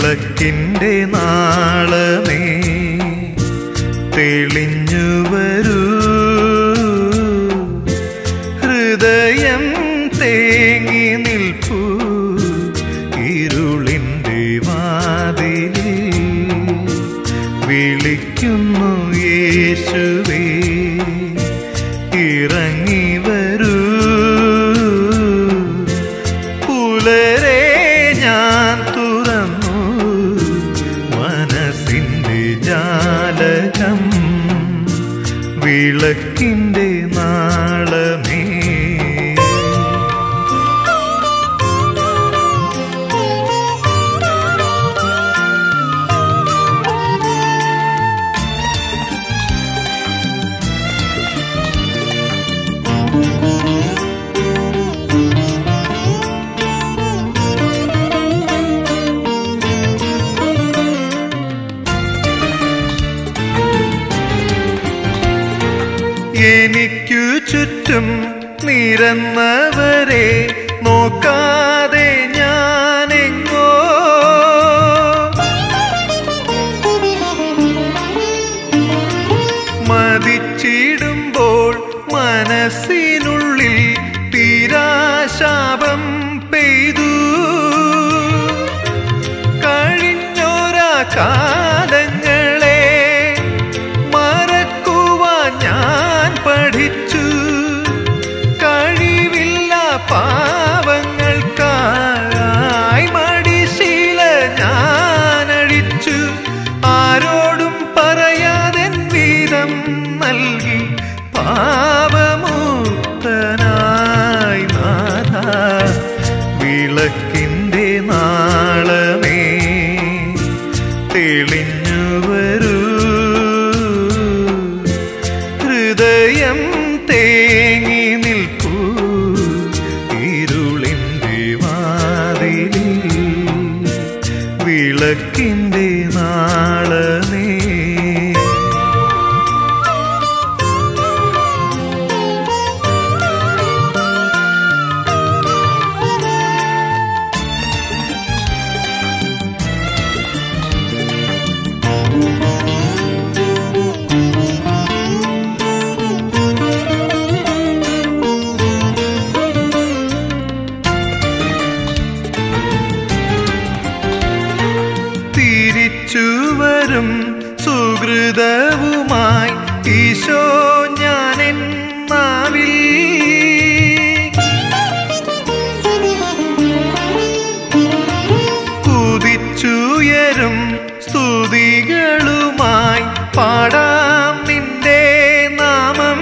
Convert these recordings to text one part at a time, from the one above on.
വിളക്കിൻ്റെ നാളമേ തെളിഞ്ഞു വരൂ ഹൃദയം തേങ്ങി നിൽപ്പൂ ഇരുളിൻ്റെ വാതിലിൽ വിളിക്കുന്നു യേശുവേ ഇറങ്ങി വരൂ പുലരെ ഞാൻ തുറന്നു മനസ്സിൻ്റെ ജാലകം വിളക്കിൻ്റെ നാളമേ എനിക്കു ചുറ്റും നിരന്നവരെ നോക്കാതെ ഞാനെങ്ങോ മതിച്ചിടുമ്പോൾ മനസ്സിനുള്ളിൽ തീരാശാപം പെയ്തു കഴിഞ്ഞോരാ കാലങ്ങളെ മറക്കുവാൻ ഞാൻ പഠിച്ചു കഴിവില്ല പാവങ്ങൾക്കായി മടിശീല ഞാൻ അഴിച്ചു ആരോടും പറയാതെ വീതം നൽകി പാപമുക്തനായി നാഥ വിളക്കിൻ്റെ നാളമേ തെളിഞ്ഞു വരൂ ഹൃദയം തേങ്ങി നിൽക്കൂ ഇരുളിൻ്റെ വാതിലിൽ വിളക്കിൻ്റെ നാളമേ തിരിച്ചു വരും സുഹൃതവുമായി ഈശോ ഞാൻ നാവിൽ കുതിച്ചുയരും സ്തുതികളുമായി പാടാം നിന്റെ നാമം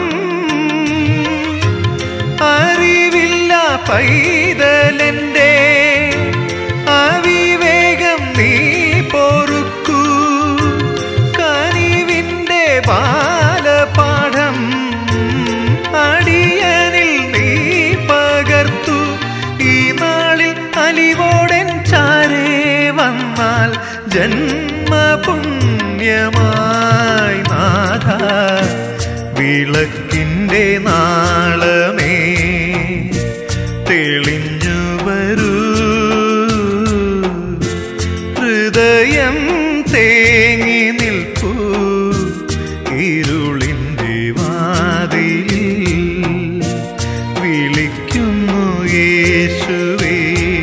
അറിവില്ല പൈതലന്റെ അവിവേകം നീ പൊറുക്കൂ കനിവിന്റെ ബാലപാഠം അടിയനിൽ നീ പകർത്തു ഈ നാളിൽ അലിവോടൻ ചാരേ വന്നാൽ ജന്മപുണ്യമായി നാഥ വിളക്കിൻ്റെ നാളമേ തെളിഞ്ഞു വരൂ ഹൃദയം തേങ്ങി നിൽക്കൂ ഇരുളിൻ്റെ വാതിലിൽ വിളിക്കുന്നു യേശുവേ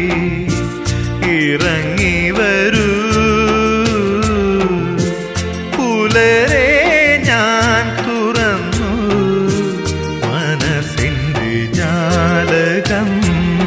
ഇറങ്ങി വരൂ പുലരെ ഞാൻ തുറന്നു മനസ്സിൻ്റെ ജാലകം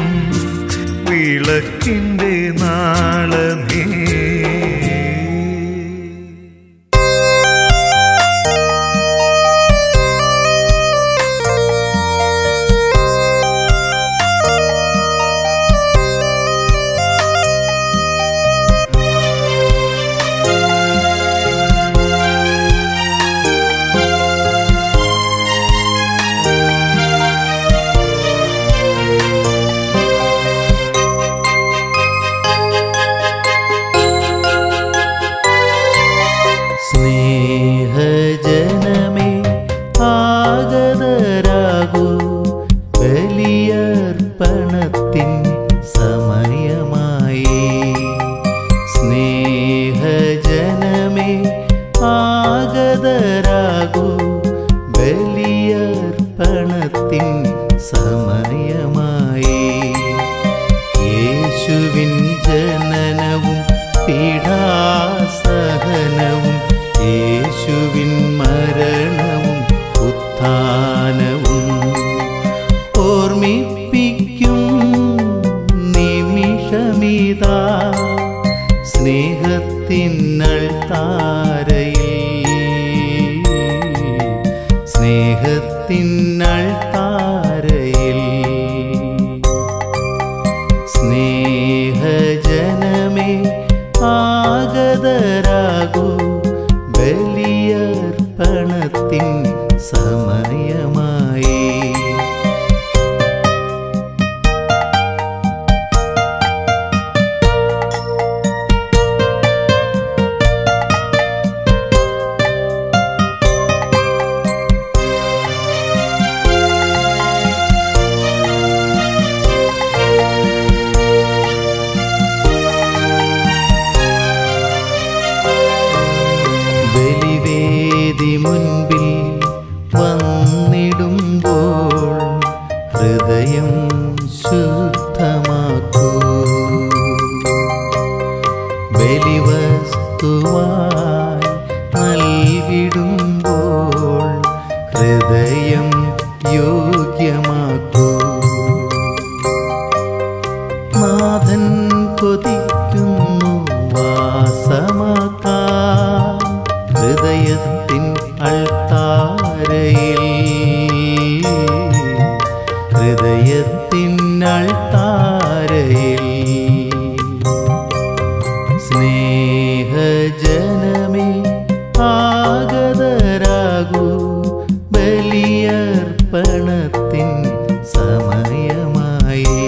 പീഡാസഹനത്തിൻ സമയമായി യേശുവിൻ ജനനവും പീഡാസഹനവും യേശുവിൻ മരണവും ഉത്ഥാനവും ഓർമ്മിപ്പിക്കും നിമിഷമിതാ സ്നേഹത്തിനൾ താരയിൽ സ്നേഹത്തിനൾ താരയിൽ സ്നേഹജനമേ ആഗതരാകൂ ബലിയർപ്പണത്തിൻ സമയമായി ബലിവേദി മുൻപിൽ വന്നിടുമ്പോൾ ഹൃദയം ശുദ്ധമാക്കൂ ബലിവസ്തുവായി നൽകിടുമ്പോൾ ഹൃദയം യോഗ്യമാക്കൂ നാഥൻ കൊതിക്കുന്നു വാസമാക്കാൻ ഹൃദയത്തിൻ അൾത്താരയിൽ ഹൃദയത്തിൻ അൾത്താരയിൽ സ്നേഹജനമേ ആഗതരാകൂ ബലിയർപ്പണത്തിൻ സമയമായി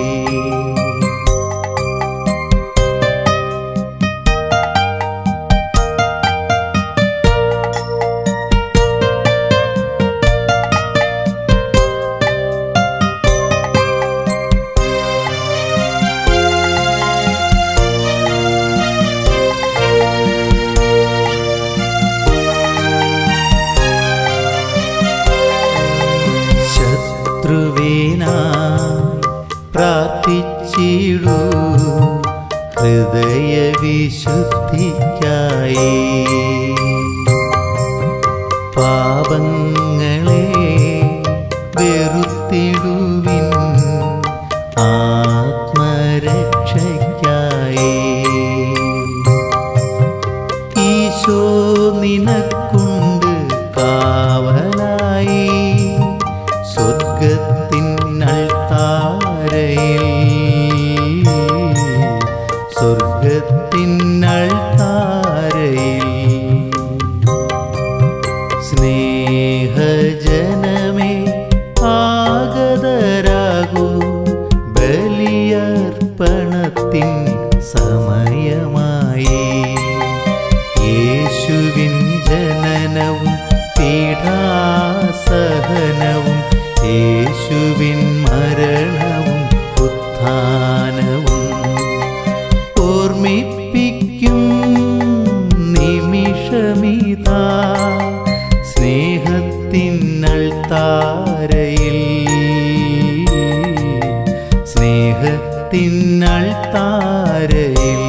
ശത്രുവിനായി പ്രാർത്ഥിച്ചിടൂ ഹൃദയവിശുദ്ധിക്കായി പാപങ്ങളെ വെറുത്തിടുവിൻ ആത്മരക്ഷയ്ക്കായി ഈശോ നിനക്കുണ്ട് കാവലായി സ്വർഗത്തിൻ അൾത്താരയിൽ സ്വർഗത്തിൻ അൾത്താരയിൽ സ്നേഹജനമേ ആഗതരാകൂ ബലിയർപ്പണത്തിൻ സമയമായി യേശുവിൻ ജനനവും പീഡാസഹനവും യേശുവിൻ മരണവും ഉത്ഥാനവും ഓർമ്മിപ്പിക്കും നിമിഷമിതാ സ്നേഹത്തിനൾ താരയിൽ സ്നേഹത്തിനൾ താരയിൽ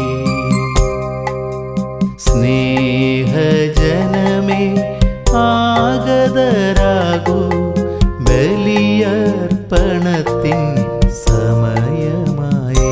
സ്നേഹജനമേ ആഗതരാകൂ ബലിയർപ്പണത്തിൻ സമയമായി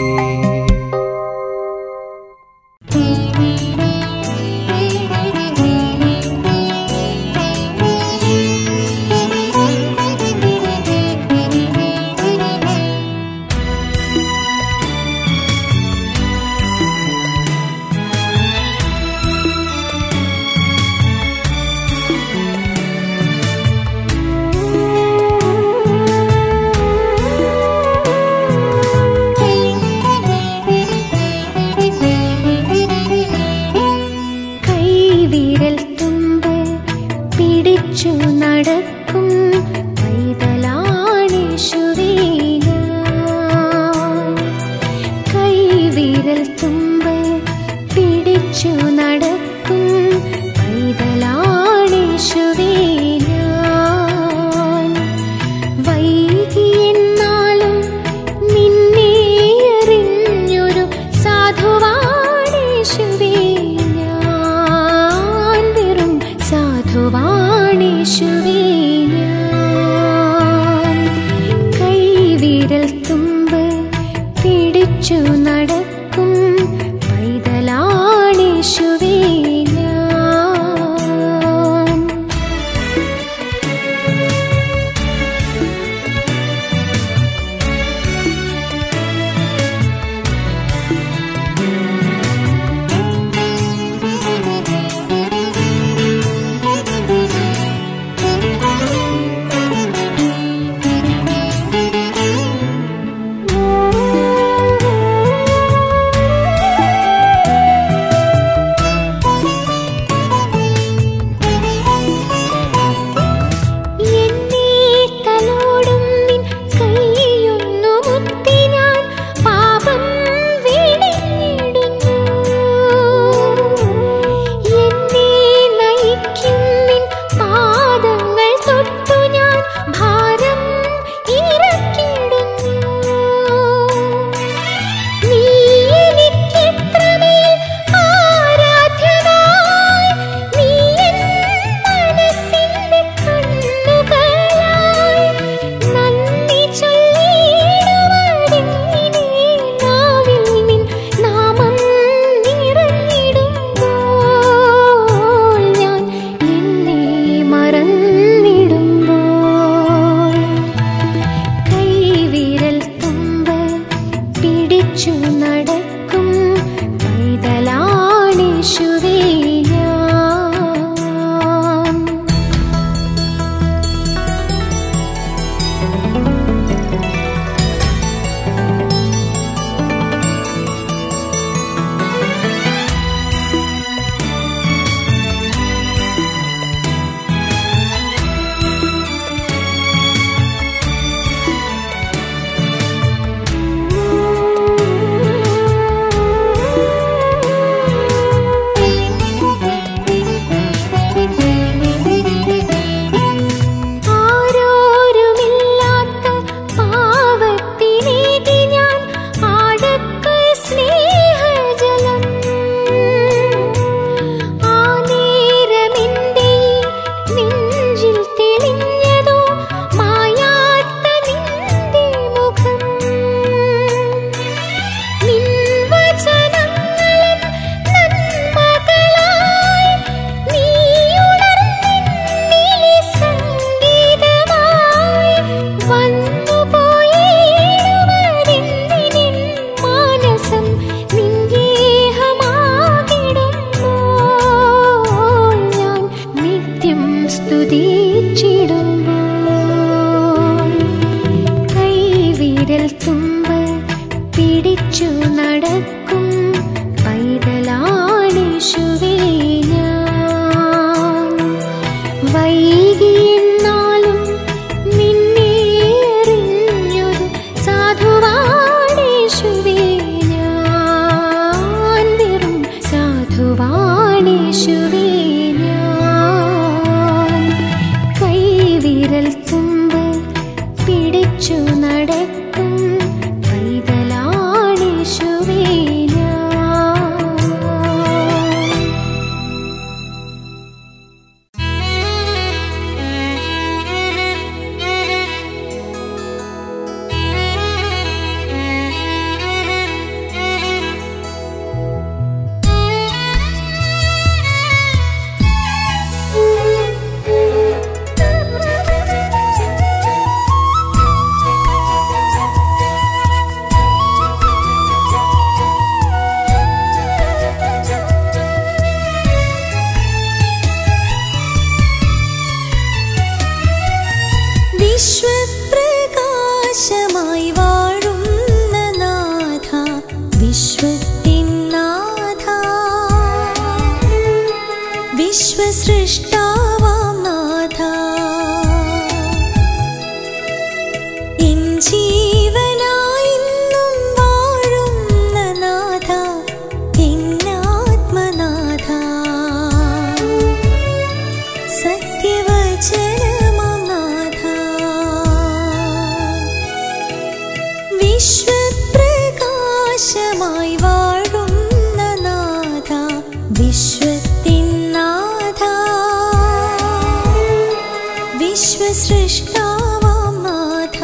കൈവിരൽ തുമ്പ് പിടിച്ചു നടക്കും പൈതലാണേശുവേ ഞാൻ. കൈവിരൽ തുമ്പ് പിടിച്ചു നടക്കും പൈതലാണേശുവേ ഞാൻ. കൈവിരൽ തുമ്പ് പിടിച്ചു നടക്കും പൈതലാണീശുവേ ഞാൻ വിശ്വപ്രകാശമായി വാഴുന്ന നാഥ വിശ്വത്തിൻ നാഥ വിശ്വസൃഷ്ടാവാം നാഥ എൻ ജീവനായിന്നും വാഴുന്ന നാഥ എന്നാത്മനാഥ സത്യവചനമാം നാഥ വിശ്വപ്രകാശമായി വാഴുന്ന നാഥ വിശ്വത്തിൻ നാഥ വിശ്വസൃഷ്ടാവാം നാഥ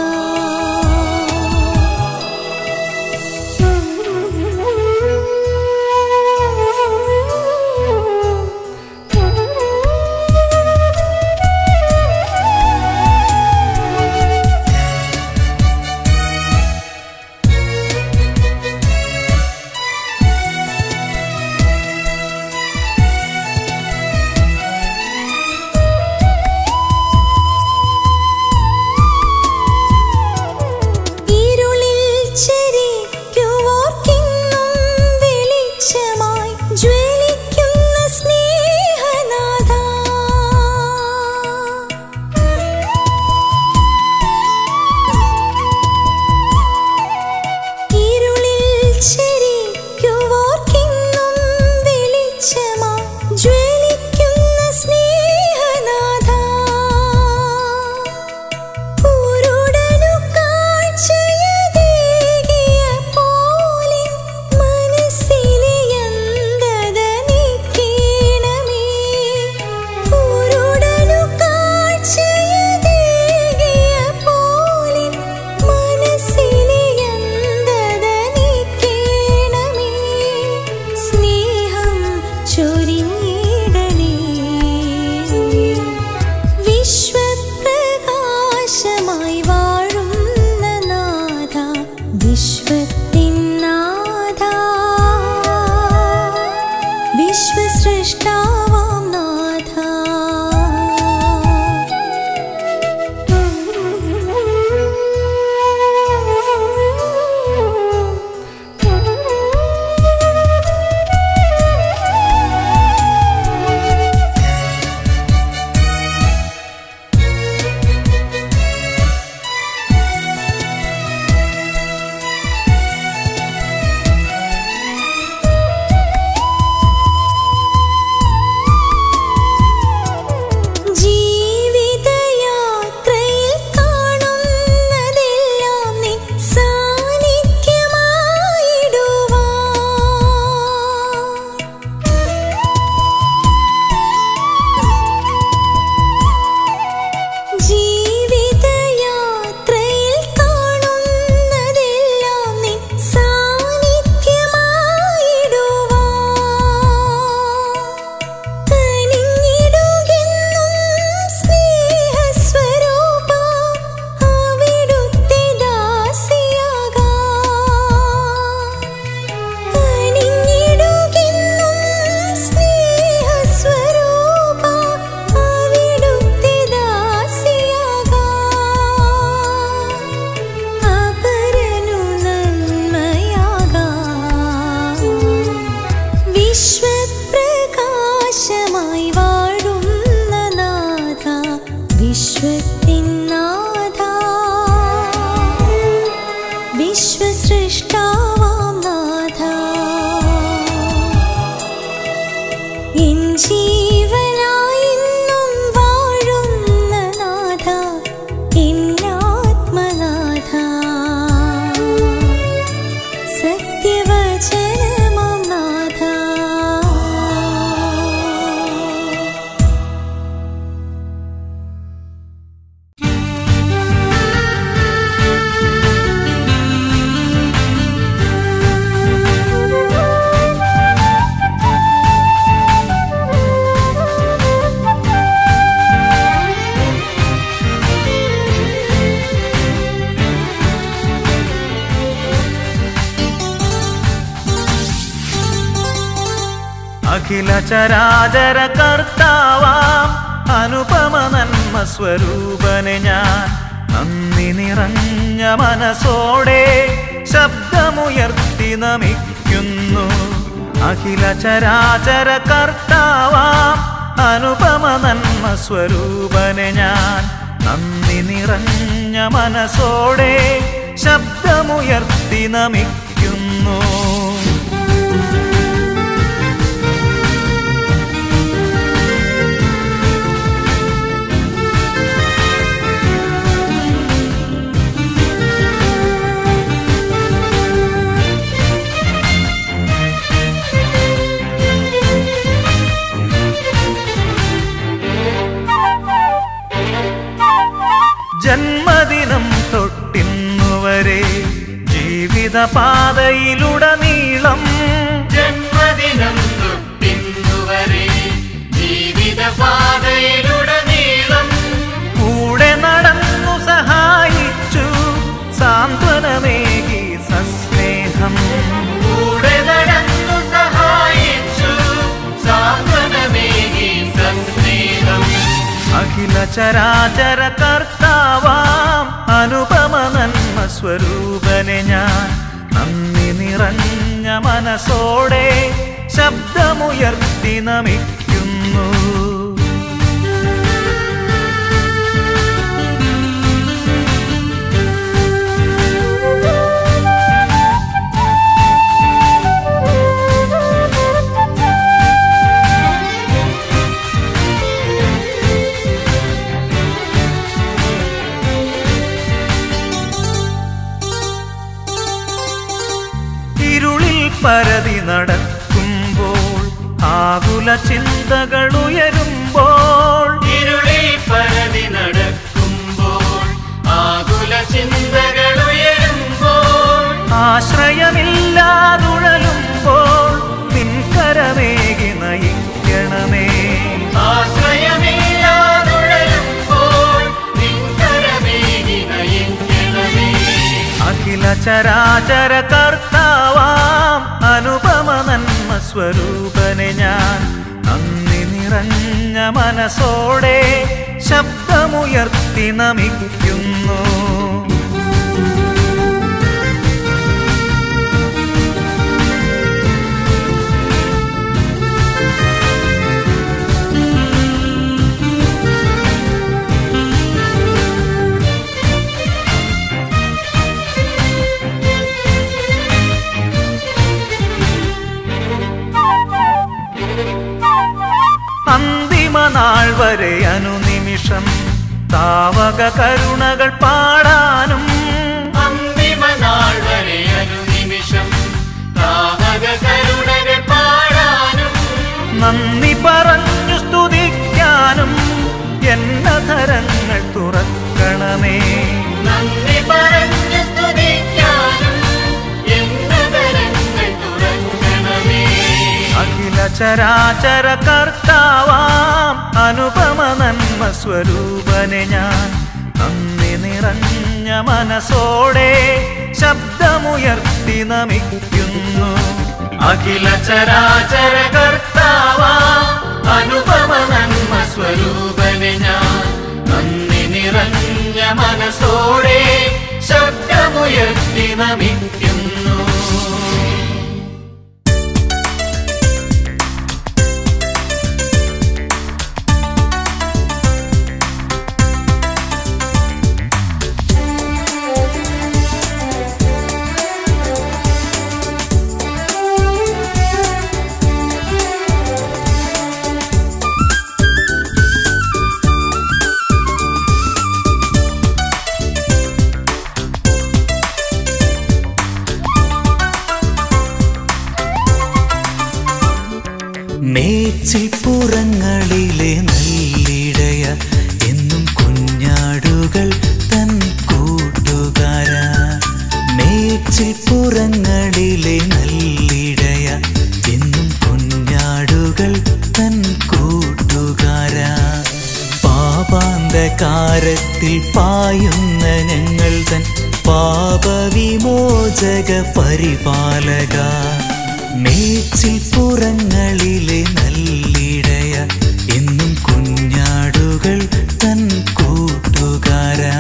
അഖില ചരാചര കർത്താവാം അനുപമ നന്മ സ്വരൂപനെ ഞാൻ നന്ദി നിറഞ്ഞ മനസ്സോടെ ശബ്ദമുയർത്തി നമിക്കുന്നു അഖില ചരാചര കർത്താവാം അനുപമ നന്മ സ്വരൂപനെ ഞാൻ നന്ദി നിറഞ്ഞ മനസ്സോടെ ശബ്ദമുയർത്തി നമിക്കുന്നു ജന്മദിനം തൊട്ടിന്നുവരെ ജീവിത പാതയിലുടനീളം ജന്മദിനം തൊട്ടിന്നുവരെ ജീവിതപാതയിലുടനീളം കൂടെ നടന്നു സഹായിച്ചു സാന്ത്വനമേകി സസ്നേഹം കൂടെ നടന്നു സഹായിച്ചു സാന്ത്വനമേകി സസ്നേഹം അഖില ചരാചര കർത്താവാം അനുപമ നന്മ സ്വരൂപനെ ഞാൻ നന്ദി നിറഞ്ഞ മനസ്സോടെ ശബ്ദമുയർത്തി നമിക്കുന്നു ഇരുളിൽ പരതി നടക്കുമ്പോൾ ആകുല ചിന്തകൾ ഉയരുമ്പോൾ ഇരുളിൽ പരതി നടക്കുമ്പോൾ ആകുല ചിന്തകൾ ഉയരുമ്പോൾ ആശ്രയമില്ലാതുഴലുമ്പോൾ നിൻകരമേകി നയിക്കണമേ ആശ്രയമില്ലാതുഴലുമ്പോൾ നിൻകരമേകി നയിക്കണമേ അഖില ചരാചര കർത്താവാം അനുപമ നന്മ സ്വരൂപനെ ഞാൻ നന്ദി നിറഞ്ഞ മനസ്സോടെ ശബ്ദമുയർത്തി നമിക്കുന്നു അന്തിമ നാൾ വരെ അനുനിമിഷം താവക കരുണകൾ പാടാനും അന്തിമ നാൾ വരെ അനുനിമിഷം താവക കരുണകൾ പാടാനും നന്ദി പറഞ്ഞു സ്തുതിക്കാനും എന്നധരങ്ങൾ തുറക്കണമേ നന്ദി പറഞ്ഞു സ്തുതിക്കാനും എന്നതരങ്ങൾ തുറക്കണമേ അഖില ചരാചര കർത്താവാം അനുപമ നന്മ സ്വരൂപനെ ഞാൻ നന്ദി നിറഞ്ഞ മനസ്സോടെ ശബ്ദമുയർത്തി നമിക്കുന്നു അഖില ചരാചര കർത്താവാം അനുപമ നന്മ സ്വരൂപനെ ഞാൻ നന്ദി നിറഞ്ഞ മനസ്സോടെ ശബ്ദമുയർത്തി നമിക്കുന്നു മേച്ചിൽപ്പുറങ്ങളിലെ നല്ലിടയ എന്നും കുഞ്ഞാടുകൾ തൻ കൂട്ടുകാര മേച്ചിൽപ്പുറങ്ങളിലെ നല്ലിടയ എന്നും കുഞ്ഞാടുകൾ തൻ കൂട്ടുകാര പാപാന്തകാരത്തിൽ പായുന്ന ഞങ്ങൾ തൻ പാപവിമോചക പരിപാലക മേച്ചിൽ പുറങ്ങളിലെ നല്ലിടയ എന്നും കുഞ്ഞാടുകൾ തൻ കൂട്ടുകാരാ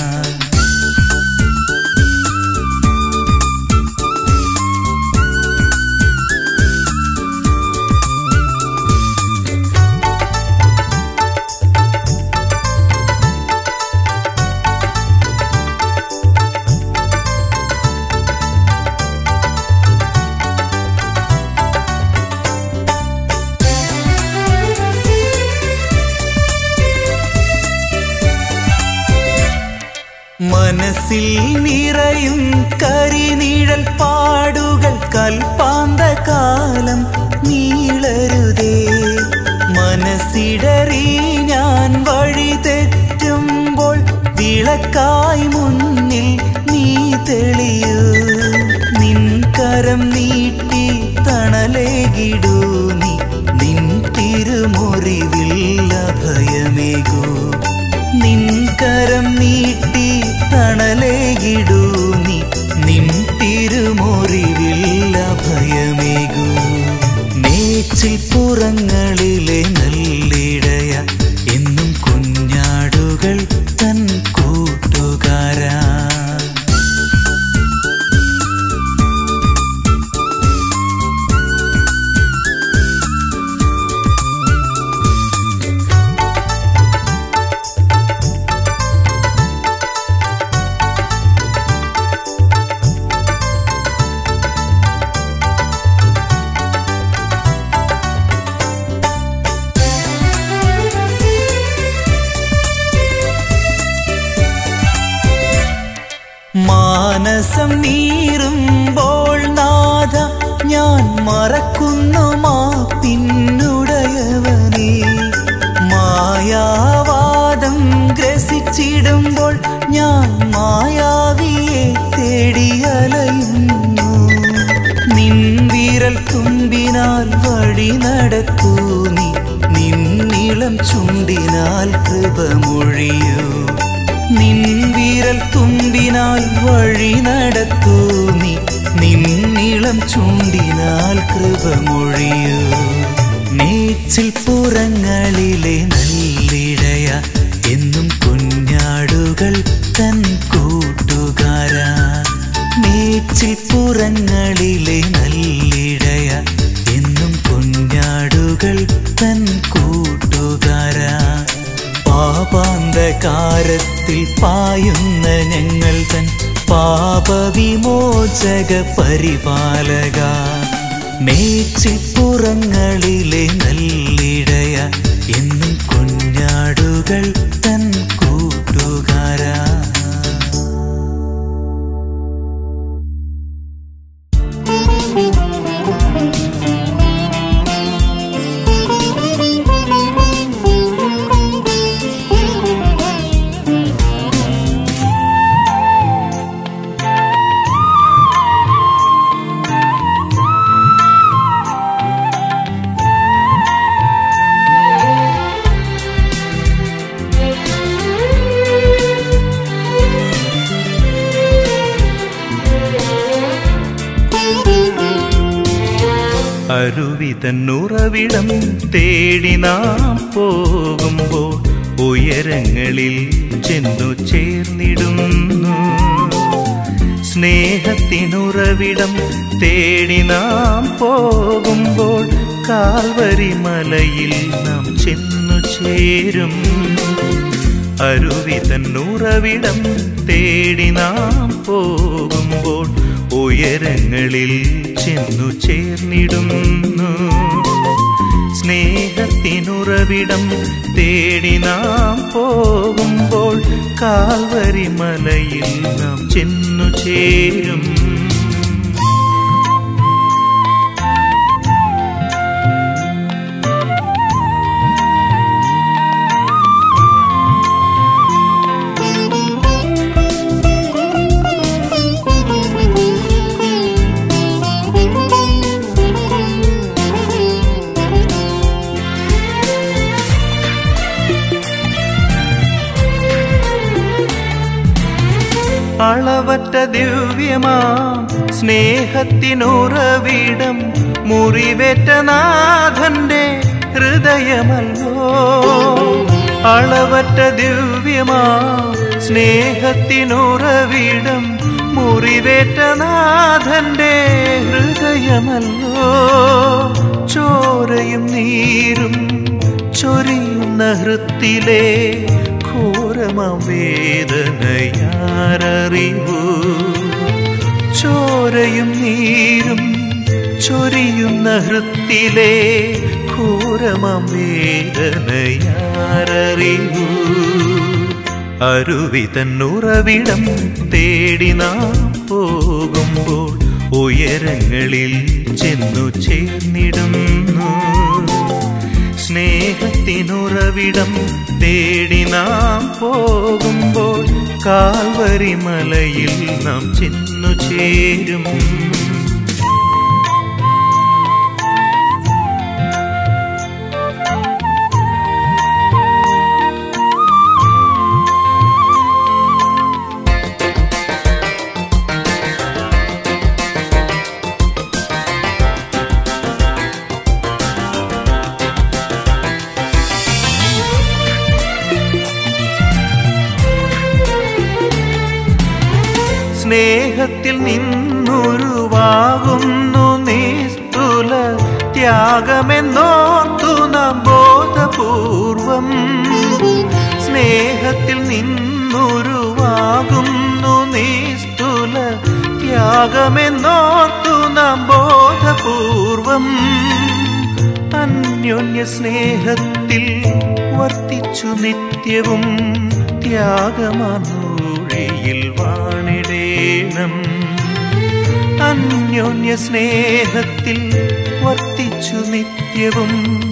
മനസ്സിൽ നിറയും കരിനിഴൽ പാടുകൾ കൽപ്പാന്ത കാലം നീളരുതേ മനസ്സിടറി ഞാൻ വഴി തെറ്റുമ്പോൾ വിളക്കായി മുന്നിൽ നീ തെളിയൂ നിൻ കരം നീട്ടി തണലേകിടൂ നീ നിൻ തിരുമുറിവിൽ അഭയമേകൂ നിൻ കരം നീട്ടി തണലേകിടൂ നീ നിൻ തിരുമുറിവിൽ അഭയമേകൂ മേച്ചിൽ പുറങ്ങളിലെ നല്ലിടയ എന്നും കുഞ്ഞാടുകൾ തൻ കൂട്ടുകാരാ മാനസം നീറുമ്പോൾ നാഥ ഞാൻ മറക്കുന്നു മാ പിന്നുടയവനെ മായാവാദം ഗ്രസിച്ചിടുമ്പോൾ ഞാൻ മായാവിയെ തേടിയലയുന്നു നിൻ വിരൽ തുമ്പിനാൽ വഴി നടക്കൂ നീ നിന്നിളം ചുണ്ടിനാൽ കൃപമൊഴിയൂ നിൻ വിരൽ തുമ്പിനാൽ വഴി നടക്കൂ നീ നിന്നിളം ചുണ്ടിനാൽ കൃപമൊഴിയൂ നീച്ചിൽ പുറങ്ങളിലെ നല്ലിടയ എന്നും കുഞ്ഞാടുകൾ തൻ കൂട്ടുകാരാ നീച്ചിൽ പുറങ്ങളിലെ നല്ലിടയ എന്നും കുഞ്ഞാടുകൾ തൻ കൂട്ടുകാരാ പാപാന്തകാരത്തിൽ പായുന്ന ഞങ്ങൾ തൻ പാപവിമോചക പരിപാലക മേച്ചിപ്പുറങ്ങളിലെ നല്ലിടയ എന്നും കുഞ്ഞാടുകൾ തൻ കൂട്ടുകാരാ അരുവിതന്നുറവിടം തേടി നാം പോകുമ്പോൾ ഉയരങ്ങളിൽ ചെന്നു ചേർന്നിടുന്നു സ്നേഹത്തിനുറവിടം തേടി നാം പോകുമ്പോൾ കാൽവരി മലയിൽ നാം ചെന്നു ചേരും അരുവിതന്നുറവിടം തേടി നാം പോകുമ്പോൾ ഉയരങ്ങളിൽ ചെന്നു ചേർന്നിടുന്നു സ്നേഹത്തിനുറവിടം തേടി നാം പോകുമ്പോൾ കാൽവരി മലയിൽ നാം ചെന്നു ചേരും അളവറ്റ ദിവ്യമാം സ്നേഹത്തിനുറവിടം മുറിവേറ്റ നാഥന്റെ ഹൃദയമല്ലോ അളവറ്റ ദിവ്യമാം സ്നേഹത്തിനുറവിടം മുറിവേറ്റ നാഥന്റെ ഹൃദയമല്ലോ ചോരയും നീരും ചൊരിയുന്ന ഹൃത്തിലെ ഘോരമാം വേദനയാരറിവൂ ചോരയും നീരും ചൊരിയുന്ന ഹൃത്തിലെ ഘോരമാം വേദനയാരറിവൂ അരുവി തന്നുറവിടം തേടി നാം പോകുമ്പോൾ ഉയരങ്ങളിൽ ചെന്നു ചേർന്നിടുന്നു സ്നേഹത്തിനുറവിടം തേടി നാം പോകുമ്പോൾ കാൽവരി മലയിൽ നാം ചെന്നു ചേരും സ്നേഹത്തിൽ നിന്നുരുവാകുന്നു നിസ്തുല ത്യാഗമെന്നോർത്തു നാം ബോധപൂർവം സ്നേഹത്തിൽ നിന്നുരുവാകുന്നു നിസ്തുല ത്യാഗമെന്നോർത്തു നാം ബോധപൂർവം അന്യോന്യ സ്നേഹത്തിൽ വർത്തിച്ചു നിത്യവും ത്യാഗമാനൂഴിയിൽ വാണിടേണം അന്യോന്യ സ്നേഹത്തിൽ വർത്തിച്ചു നിത്യവും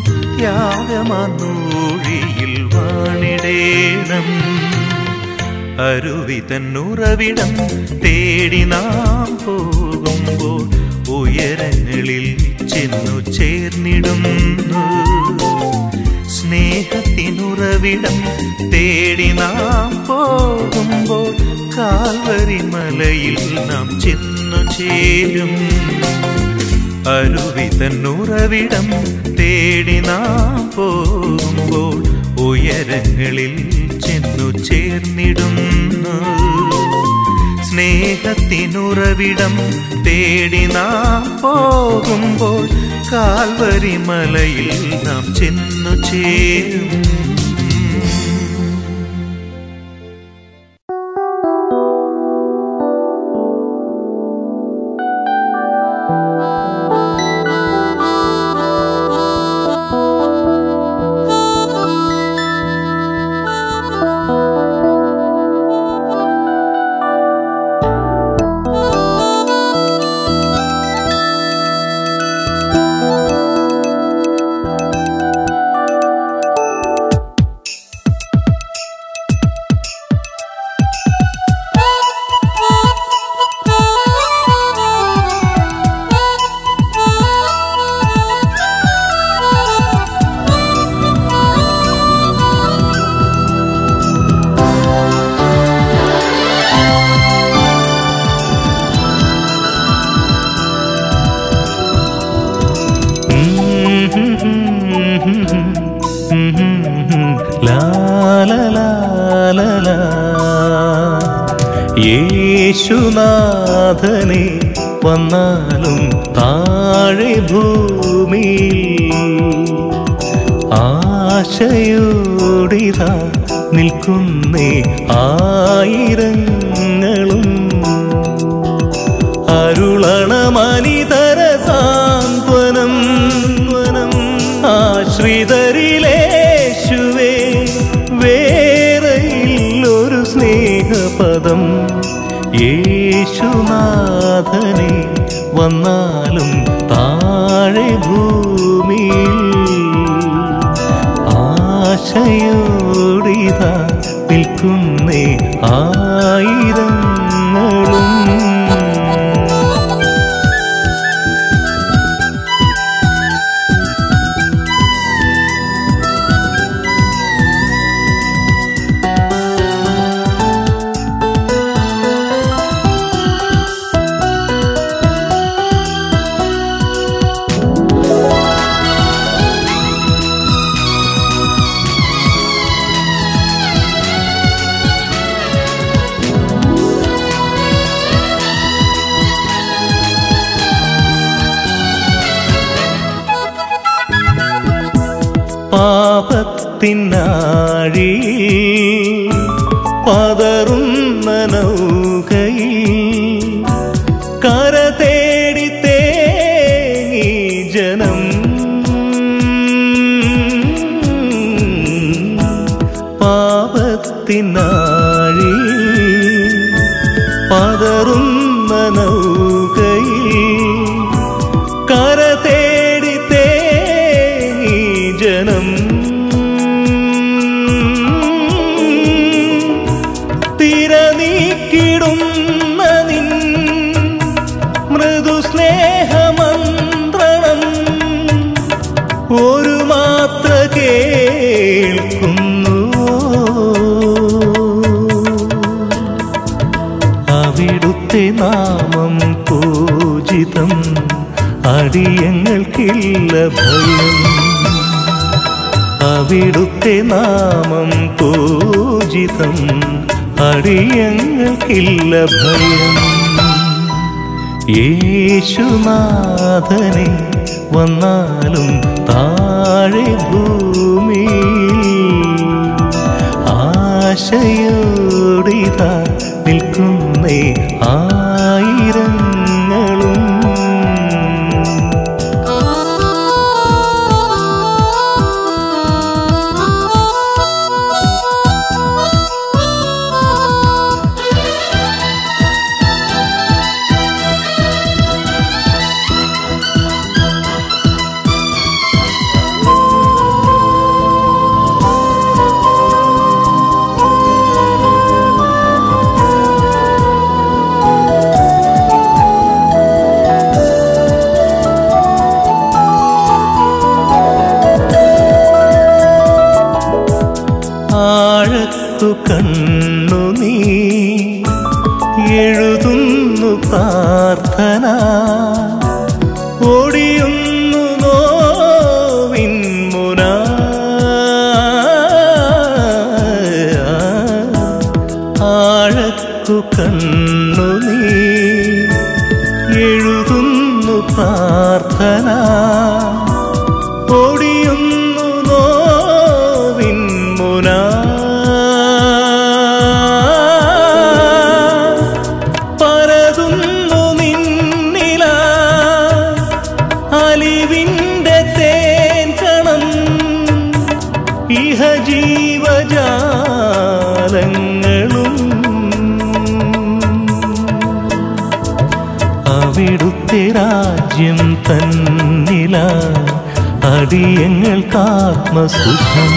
ത്യാഗമാനൂഴിയിൽ വാണിടേണം അരുവി തന്നുറവിടം തേടി നാം പോകുമ്പോൾ ഉയരങ്ങളിൽ ചെന്നു ചേർന്നിടുന്നു സ്നേഹത്തിനുറവിടം തേടി നാം പോകുമ്പോൾ കാൽവരി മലയിൽ നാം ചെന്നു ചേരും അരുവി തന്നുറവിടം തേടി നാം പോകുമ്പോൾ ഉയരങ്ങളിൽ ചെന്നു ചേർന്നിടുന്നു സ്നേഹത്തിനുറവിടം തേടി നാം പോകുമ്പോൾ കാൽവരി മലയിൽ നാം ചെന്നു ചേരും ലാ ലാ ലാ ലാ ലാ. യേശുനാഥനെ വന്നാലും താഴെ ഭൂമിയിൽ ആശയോടിതാ നിൽക്കുന്നേ ആയിരങ്ങളും അരുളണമനിതര സാന്ത്വനം ത്വനം ആശ്രിതരിലേശുവേ വേറെയില്ലൊരു സ്നേഹപദം യേശുനാഥനെ വന്നാലും താഴെ ഭൂമിയിൽ ആശയോടിതാ നിൽക്കുന്നേ ആയിരങ്ങളും പാപത്തിനാഴി പതറുന്ന നൗകയിൽ കര തേടി തേങ്ങി ജനം പാപത്തിനാഴി പതറുന്ന നൗകയിൽ കര തേടി തേങ്ങി ജനം തിരനീക്കിടുന്ന നിൻ മൃദു സ്നേഹമന്ത്രണം ഒരു മാത്ര കേൾക്കുന്നു അവിടുത്തെ നാമം പൂജിതം അടിയങ്ങൾക്കില്ല ഭയം അവിടുത്തെ നാമം പൂജിതം അടിയങ്ങൾക്കില്ല ഭയം യേശുനാഥനെ വന്നാലും താഴെ ഭൂമി ആശയോടിതാ നിൽക്കുന്നേ ആയിരങ്ങളും ആഴത്തു കണ്ണു നീ എഴുതുന്നു പ്രാർത്ഥന ഒടിയുന്നു നോവിൻ മുന ആഴത്തു കണ്ണു നീ എഴുതുന്നു പ്രാർത്ഥന ഒടിയുന്നു നോവിൻ മുന പരതുന്നു നിന്നില അലിവിൻ്റെ തേൻ കണം ഇഹ ജീവജാലങ്ങളും അവിടുത്തെ രാജ്യം തന്നില അടിയങ്ങൾക്കാത്മസുഖം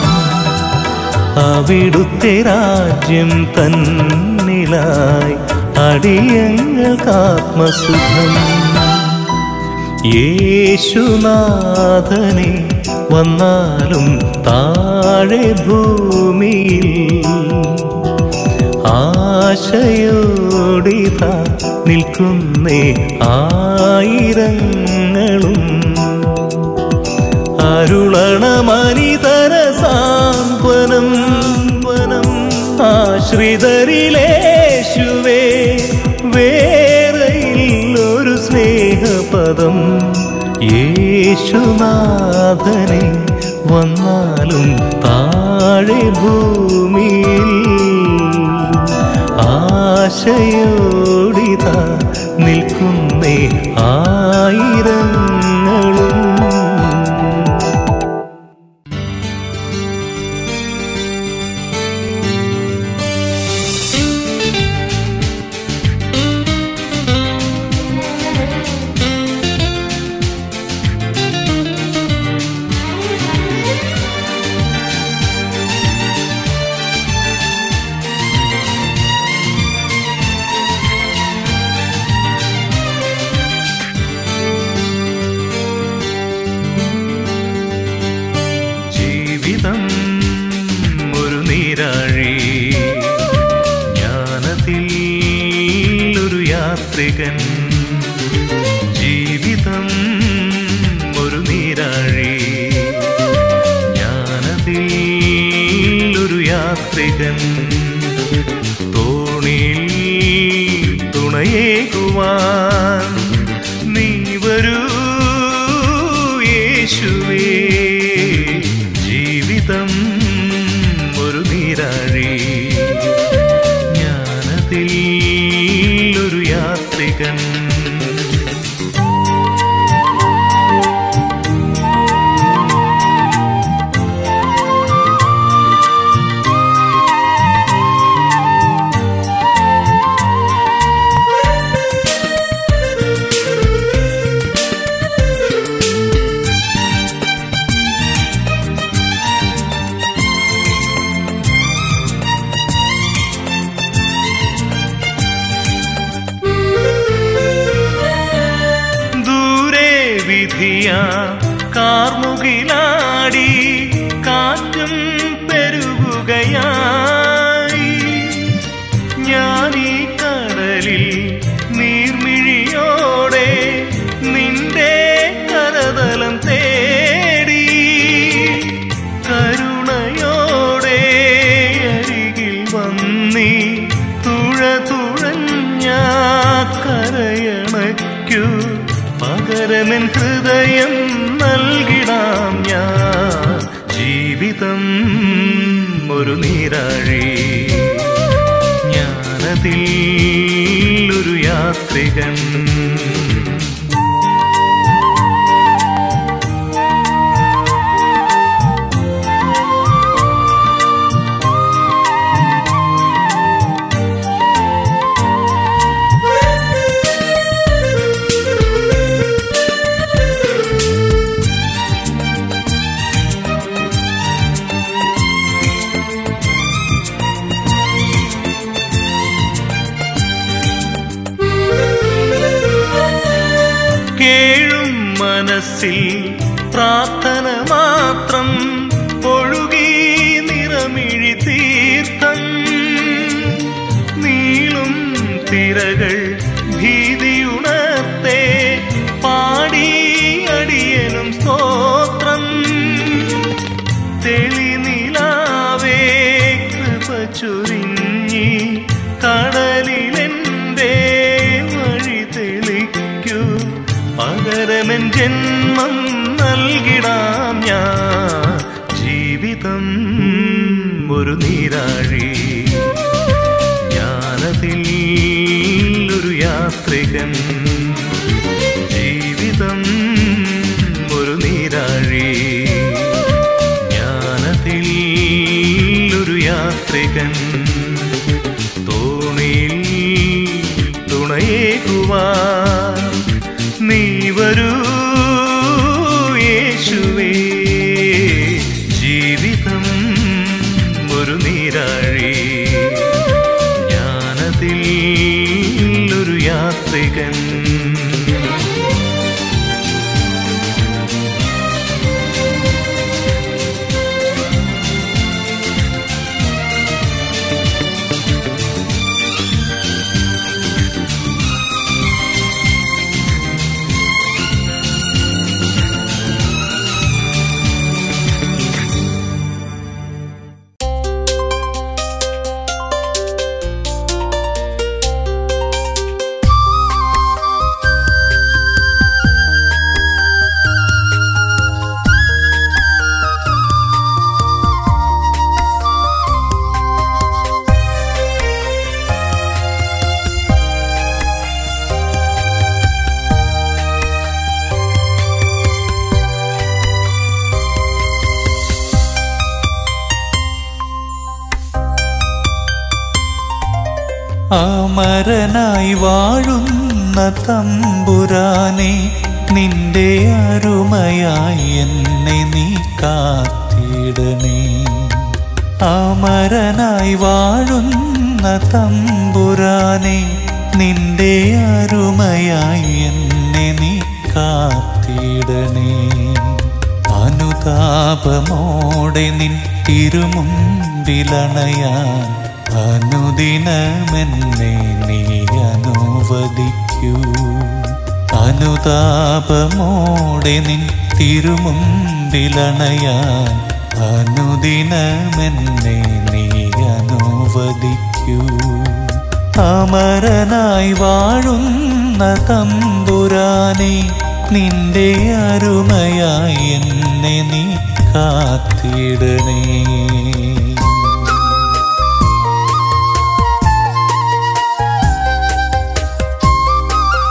അവിടുത്തെ രാജ്യം തന്നിലായി അടിയങ്ങൾക്കാത്മസുഖം യേശുനാഥനെ വന്നാലും താഴെ ഭൂമിയിൽ ആശയോടിത നിൽക്കുന്നേ ആയിരങ്ങളും അരുളണമനിതര സാന്ത്വനം വനം ആശ്രിതരിലേശുവേ വേറെയില്ലൊരു സ്നേഹപദം യേശുനാഥനെ വന്നാലും താഴെ ഭൂമിയിൽ ആശയോടിത നിൽക്കുന്നേ ആയിരങ്ങളും ജീവിതം ഒരു നീരാഴി ജ്ഞാനത്തിൽ ഒരു യാത്രികൻ ജീവിതം ഒരു നീരാഴി ജ്ഞാനത്തിൽ ഒരു യാത്രികൻ തോണിയിൽ തുണയേകുവാൻ നീ വരൂ യേശുവേ യാത്രികൻ ദൂരെ വിധിയ കാർമുകിലാടി കാറ്റും പെരുകുകയായി ഞാനീ കടലിൽ നീർമിഴിയോടെ നിന്റെ കരതലം തേടി കരുണയോടെ അരികിൽ വന്നി തുഴ തുഴഞ്ഞ കരയണയ്ക്കു പകരമെൻ ഹൃദയം നൽകിടാം ഞാൻ ജീവിതം ഒരു നീരാഴി ജ്ഞാനത്തിൽ ഒരു യാത്രികൻ കേഴും മനസ്സിൽ പ്രാർത്ഥന മാത്രം ഒഴുകി നിറമിഴി തീർത്ഥം നീളും തിരകൾ ഭീതിയുണർത്തേ പാടി അടിയനും സ്തോത്രം തെളിനിലാവേ കൃപ ചൊരിഞ്ഞി കടലിലെന്റെ വഴി തെളിക്കൂ പകരമെൻ ജന്മം നൽകിടാം ഞാൻ ജീവിതം ഒരു നീരാഴി ജ്ഞാനത്തിൽ ഒരു യാത്രികൻ ജീവിതം ഒരു നീരാഴി ജ്ഞാനത്തിൽ ഒരു യാത്രികൻ തോണിയിൽ തുണയേകുവാൻ നീ വരൂ യേശുവേ ജീവിതം ഒരു നീരാഴി ജ്ഞാനത്തിൽ ഒരു യാത്രികൻ അമരനായി വാഴുന്ന തമ്പുരാനെ നിന്റെ അരുമയായി എന്നെ നീ കാത്തിടണേ അമരനായി വാഴുന്ന തമ്പുരാനെ നിന്റെ അരുമയായി എന്നെ നീ കാത്തിടണേ അനുതാപമോടെ നിൻ തിരുമുമ്പിലണയാൻ അനുദിനമെന്നെ നീ അനുവദിക്കൂ അനുതാപമോടെ നിൻ തിരുമുമ്പിലണയാൻ അനുദിനമെന്നെ നീ അനുവദിക്കൂ അമരനായി വാഴുന്ന തമ്പുരാനെ നിന്റെ അരുമയായി എന്നെ നീ കാത്തിടണേ യേശുവേ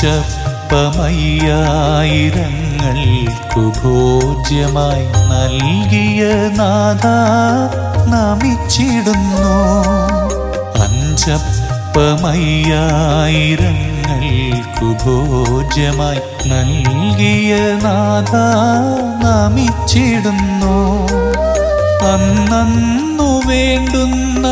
അഞ്ചപ്പമയ്യായിരങ്ങൾക്കു ഭോജ്യമായി നൽകിയ നാഥ നമിച്ചിടുന്നു അഞ്ചപ്പമയ്യായിരങ്ങൾക്കു ഭോജ്യമായി നൽകിയ നാഥ നമിച്ചിടുന്നു അന്നു വേണ്ടുന്ന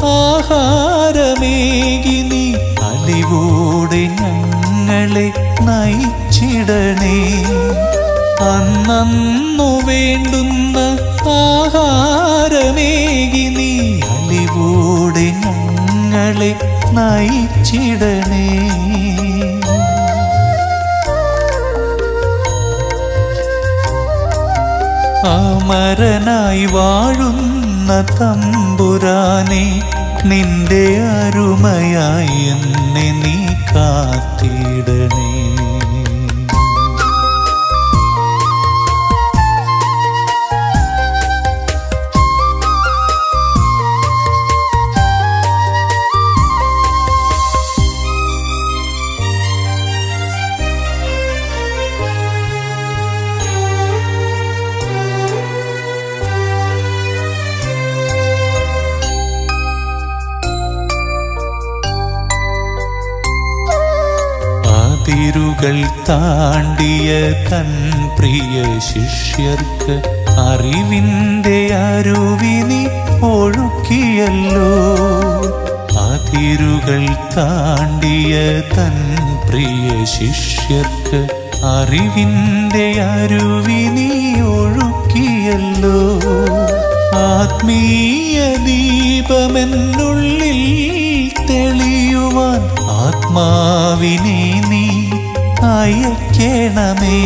ആഹാരമേകി നീ അലിവോടെ ഞങ്ങളെ നയിച്ചിടണേ അന്നു വേണ്ടുന്ന ആഹാരമേകി നീ അലിവോടെ ഞങ്ങളെ നയിച്ചിടണേ അമരനായി വാഴുന്ന തമ്പുരാനെ നിന്റെ അരുമയായി എന്നെ നീ കാത്തിടണേ അതിരുകൾ താണ്ടിയ തൻ പ്രിയ ശിഷ്യർക്ക് അറിവിൻ്റെ അരുവിനി ഒഴുക്കിയല്ലോ അതിരുകൾ താണ്ടിയ തൻ പ്രിയ ശിഷ്യർക്ക് അറിവിൻ്റെ അരുവിനി ഒഴുക്കിയല്ലോ ആത്മീയ ദീപമെന്നുള്ളിൽ തെളിയുവാൻ ആത്മാവിനെ നീ അയക്കണമേ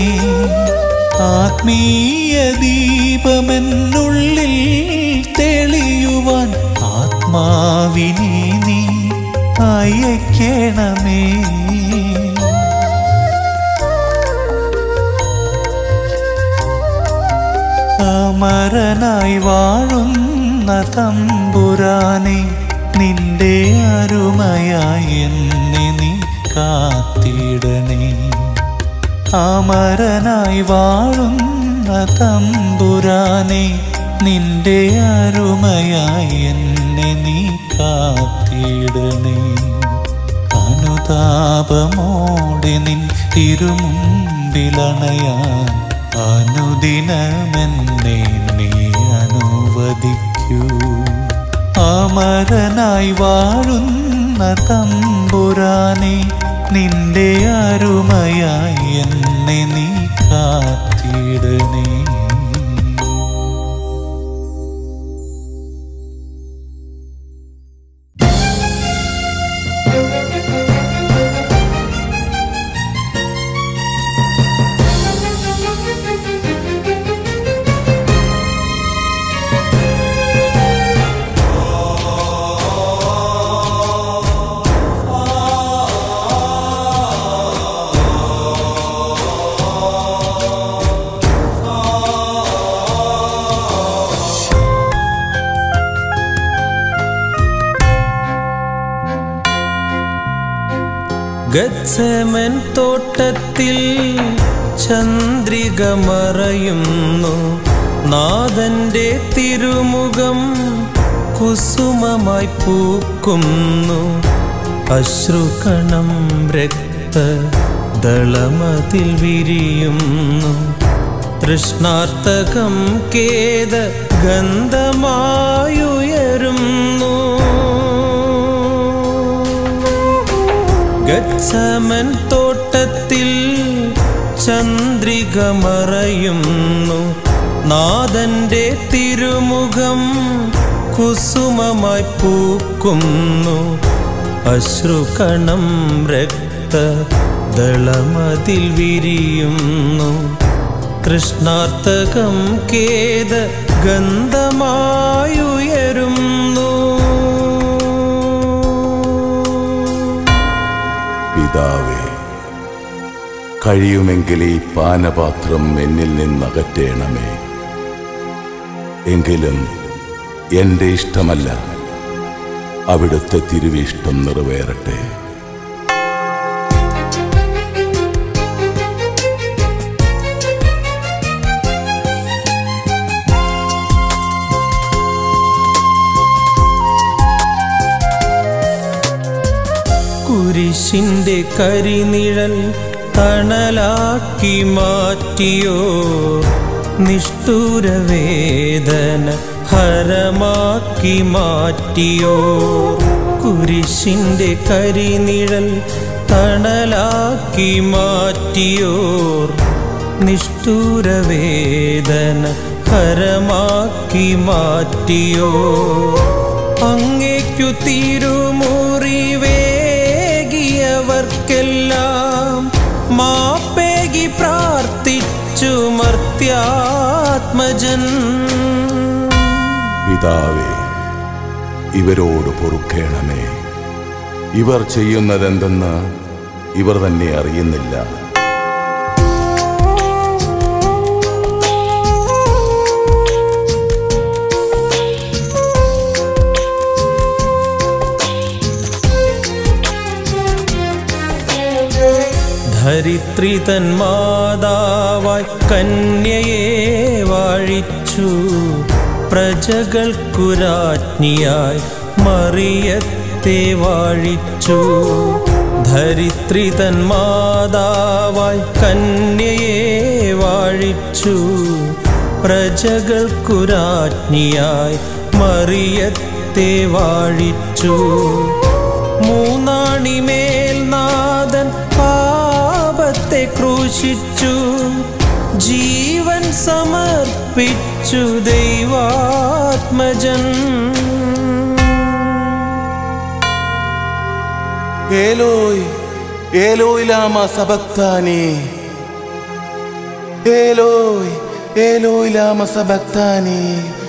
ആത്മീയ ദീപമെന്നുള്ളിൽ തെളിയുവാൻ ആത്മാവിനെ നീ അയക്കണമേ അമരനായി വാഴുന്ന തമ്പുരാനെ നിന്റെ അരുമയായി എന്നെ നീ കാത്തിടണേ അമരനായി വാഴുന്ന തമ്പുരാനെ നിന്റെ അരുമയായി എന്നെ നീ കാത്തിടണേ അനുതാപമോടെ നിൻ തിരുമുമ്പിലണയാൻ അനുദിനമെന്നെ നീ അനുവദിക്കൂ അമരനായി വാഴുന്ന തമ്പുരാനെ നിന്റെ അരുമയായി എന്നെ നീ കാത്തിടണേ ഗച്ഛമൻ തോട്ടത്തിൽ ചന്ദ്രിക മറയുന്നു നാഥന്റെ തിരുമുഖം കുസുമമായി പൂക്കുന്നു അശ്രുകണം രക്ത ദളമതിൽ വിരിയുന്നു തൃഷ്ണാർത്ഥകം കേത ഗന്ധമായുയരുന്നു ഗച്ഛമൻ തോട്ടത്തിൽ ചന്ദ്രിക മറയുന്നു നാഥന്റെ തിരുമുഖം കുസുമമായി പൂക്കുന്നു അശ്രുകണം രക്ത ദളമതിൽ വിരിയുന്നു കൃഷ്ണാർത്ഥകം കേത ഗന്ധമായുയരുന്നു പിതാവേ കഴിയുമെങ്കിൽ ഈ പാനപാത്രം എന്നിൽ നിന്നകറ്റേണമേ എങ്കിലും എൻ്റെ ഇഷ്ടമല്ല അവിടുത്തെ തിരുവിഷ്ടം നിറവേറട്ടെ കുരിശിന്റെ കരിനിഴൽ തണലാക്കി മാറ്റിയോ നിഷ്ഠൂരവേദന ഹരമാക്കി മാറ്റിയോ കുരിശിന്റെ കരിനിഴൽ തണലാക്കി മാറ്റിയോർ നിഷ്ഠൂരവേദന ഹരമാക്കി മാറ്റിയോ അങ്ങേക്കു തിരുമുറിവേകിയവർക്കെല്ലാം മാപ്പേകി പ്രാർത്ഥിച്ചു മർത്യാത്മജൻ പിതാവേ ഇവരോട് പൊറുക്കേണമേ ഇവർ ചെയ്യുന്നതെന്തെന്ന് ഇവർ തന്നെ അറിയുന്നില്ല ധരിത്രി തൻ മാതാവായി കന്യയെ വാഴിച്ചു പ്രജകൾക്കു രാജ്ഞിയായി മറിയത്തെ വാഴിച്ചു ധരിത്രി തൻ മാതാവായി കന്യയെ വാഴിച്ചു പ്രജകൾക്കു രാജ്ഞിയായി മറിയത്തെ വാഴിച്ചു മൂന്നാണിമേൽ നാഥൻ പാപത്തെ ക്രൂശിച്ചു ജീവൻ സമർപ്പിച്ചു ദൈവാത്മജൻ ഏലോയ് ഏലോയ് ലാമ സബക്താനി ഏലോയ് ഏലോയ് ലാമ സബക്താനി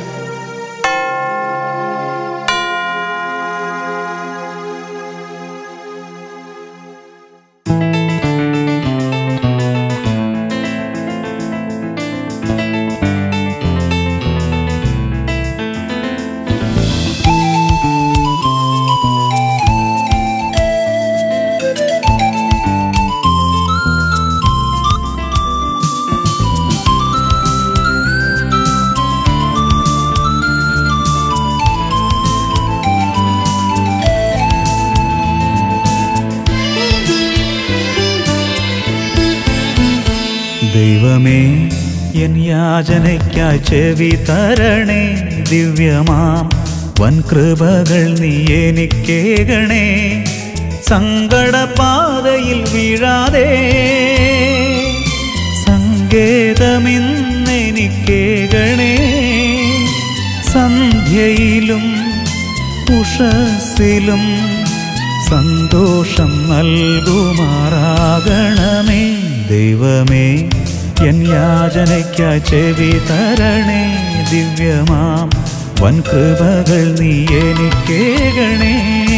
ദൈവമേ എൻ യാചനയ്ക്കായി ചെവി തരണേ ദിവ്യമാം വൻകൃപകൾ നീ എനിക്കേകണേ സങ്കടപാതയിൽ വീഴാതെ സങ്കേതമിന്നെനിക്കേകണേ സന്ധ്യയിലും ഉഷസ്സിലും സന്തോഷം നൽകുമാറാകണമേ ദൈവമേ എൻ യാചനയ്ക്കായി ചെവി തരണേ ദിവ്യമാം വൻകൃപകൾ നീ എനിക്കേകണേ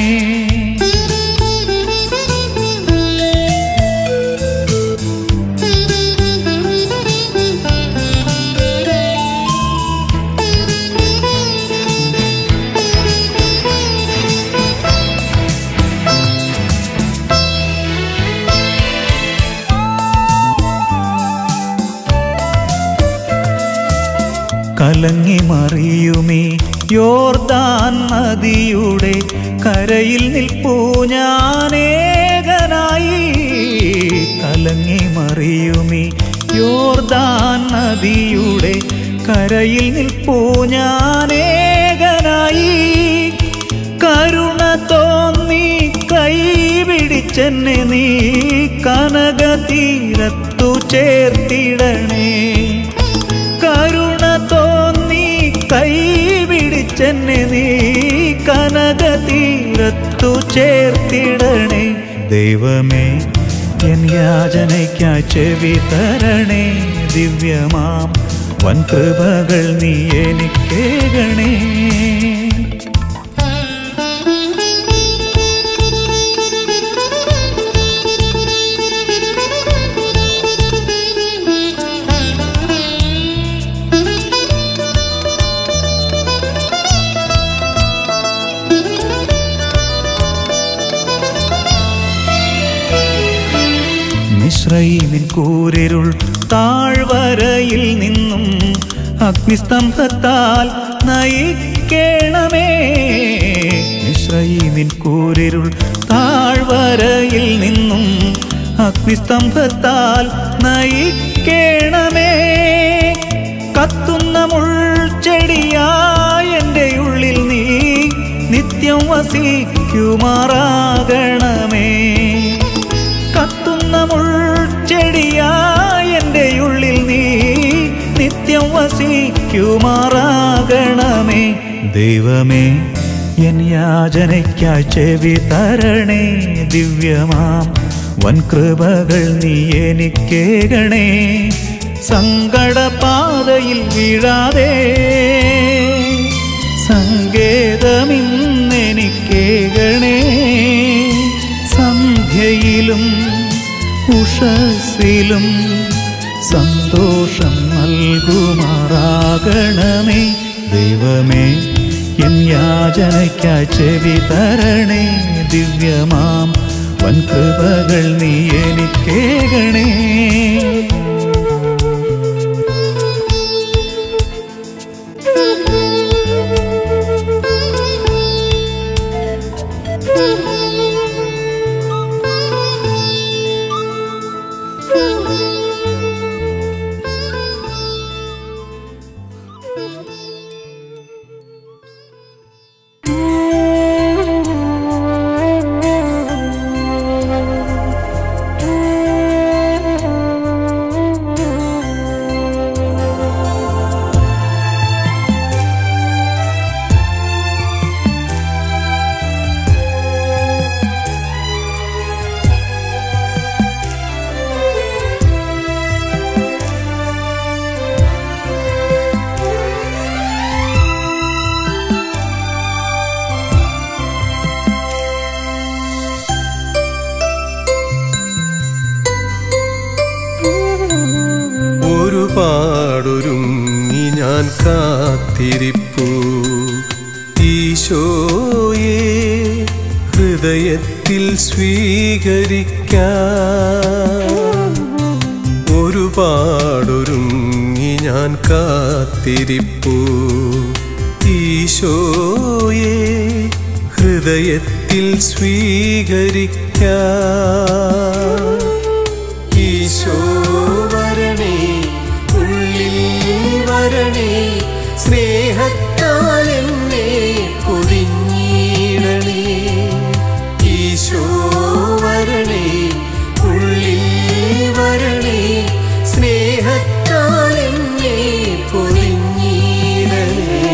കലങ്ങി മറിയുമീ യോർദാൻ നദിയുടെ കരയിൽ നിൽപ്പൂ ഞാനേകനായി കലങ്ങി മറിയുമീ യോർദാൻ നദിയുടെ കരയിൽ നിൽപ്പൂ ഞാനേകനായി കരുണ തോന്നി കൈ പിടിച്ചെന്നെ നീ കനക തീരത്തു ചേർത്തിടണേ കരുണ തോന്നി കൈ പിടിച്ചെന്നെ നീ കനക തീരത്തു ചേർത്തിടണേ ദൈവമേ എൻ യാചനയ്ക്കായി ചെവി തരണേ ദിവ്യമാം വൻകൃപകൾ നീ എനിക്കേകണേ മിശ്രൈമിൻ കൂരിരുൾ താഴ്വരയിൽ നിന്നും അഗ്നിസ്തംഭത്താൽ നയിക്കേണമേ മിശ്ര മിശ്രൈമിൻ കൂരിരുൾ താഴ്വരയിൽ നിന്നും അഗ്നിസ്തംഭത്താൽ നയിക്കേണമേ കത്തുന്ന മുൾച്ചെടിയായ എൻ്റെ ഉള്ളിൽ നീ നിത്യം വസിക്കുമാറാകണമേ കത്തുന്ന മുൾച്ചെടിയായ എൻ്റെ ഉള്ളിൽ നീ നിത്യം വസിക്കുമാറാകണമേ ദൈവമേ എൻ യാചനയ്ക്കായി ചെവി തരണേ ദിവ്യമാം വൻകൃപകൾ നീ എനിക്കേകണേ സങ്കടപാതയിൽ വീഴാതെ സങ്കേതമിന്നെനിക്കേകണേ സന്ധ്യയിലും ഉഷസ്സിലും സന്തോഷം നൽകുമാറാകണമേ ദൈവമേ എൻ യാചനയ്ക്കായി ചെവി തരണേ ദിവ്യമാം വൻകൃപകൾ നീ എനിക്കേകണേ ഒരുപാടൊരുങ്ങി ഞാൻ കാത്തിരിപ്പു ഈശോയെ ഹൃദയത്തിൽ സ്വീകരിക്കാൻ ഒരുപാടൊരുങ്ങി ഞാൻ കാത്തിരിപ്പു ഈശോയെ ഹൃദയത്തിൽ സ്വീകരിക്കാൻ ഈശോ വരണേ ഉള്ളിൽ വരണേ സ്നേഹത്താൽ എന്നെ പൊതിഞ്ഞിടണേ ഈശോ വരണേ ഉള്ളിൽ വരണേ സ്നേഹത്താൽ എന്നെ പൊതിഞ്ഞിടണേ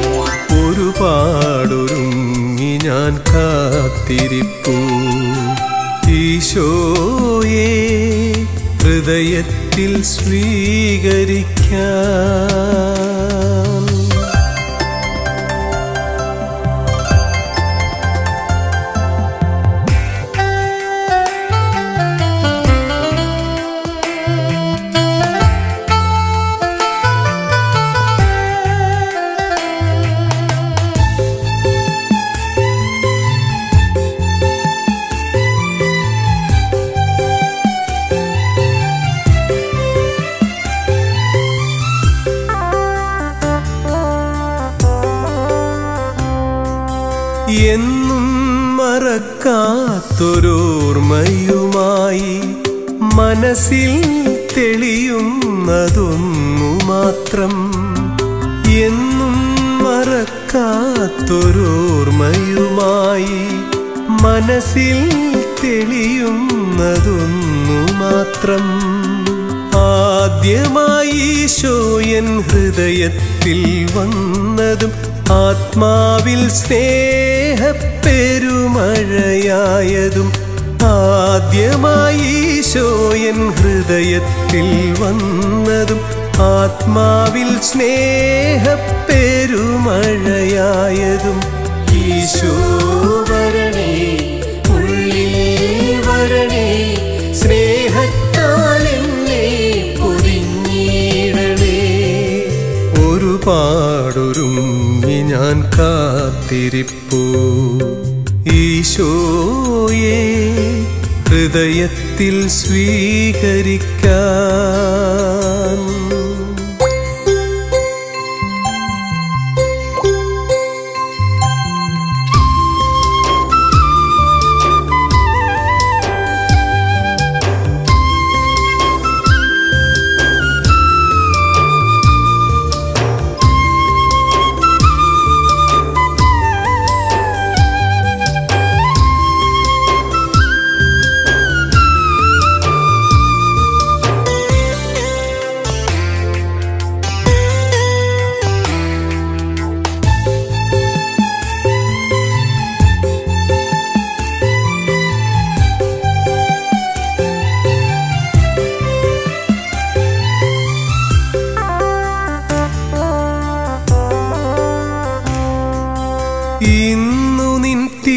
ഒരുപാടൊരുങ്ങി ഞാൻ കാത്തിരിപ്പു ഈശോയെ ഹൃദയത്തിൽ സ്വീകരിക്കാൻ എന്നും മറക്കാത്തൊരോർമ്മയുമായി മനസ്സിൽ തെളിയുന്നതൊന്നു മാത്രം എന്നും മറക്കാത്തൊരോർമ്മയുമായി മനസ്സിൽ തെളിയുന്നതൊന്നു മാത്രം ആദ്യമായി ഈശോയൻ ഹൃദയത്തിൽ വന്നതും ആത്മാവിൽ സ്നേഹപ്പെരുമഴയായതും ആദ്യമായി ഈശോയൻ ഹൃദയത്തിൽ വന്നതും ആത്മാവിൽ സ്നേഹപ്പെരുമഴയായതും ഈശോ വരണേ ഉള്ളിൽ വരണേ സ്നേഹത്താൽ എന്നെ പൊതിഞ്ഞിടണേ ഒരുപാടൊരുങ്ങി ഞാൻ കാത്തിരിപ്പു ഈശോയെ ഹൃദയത്തിൽ സ്വീകരിക്കാൻ യേശുവേ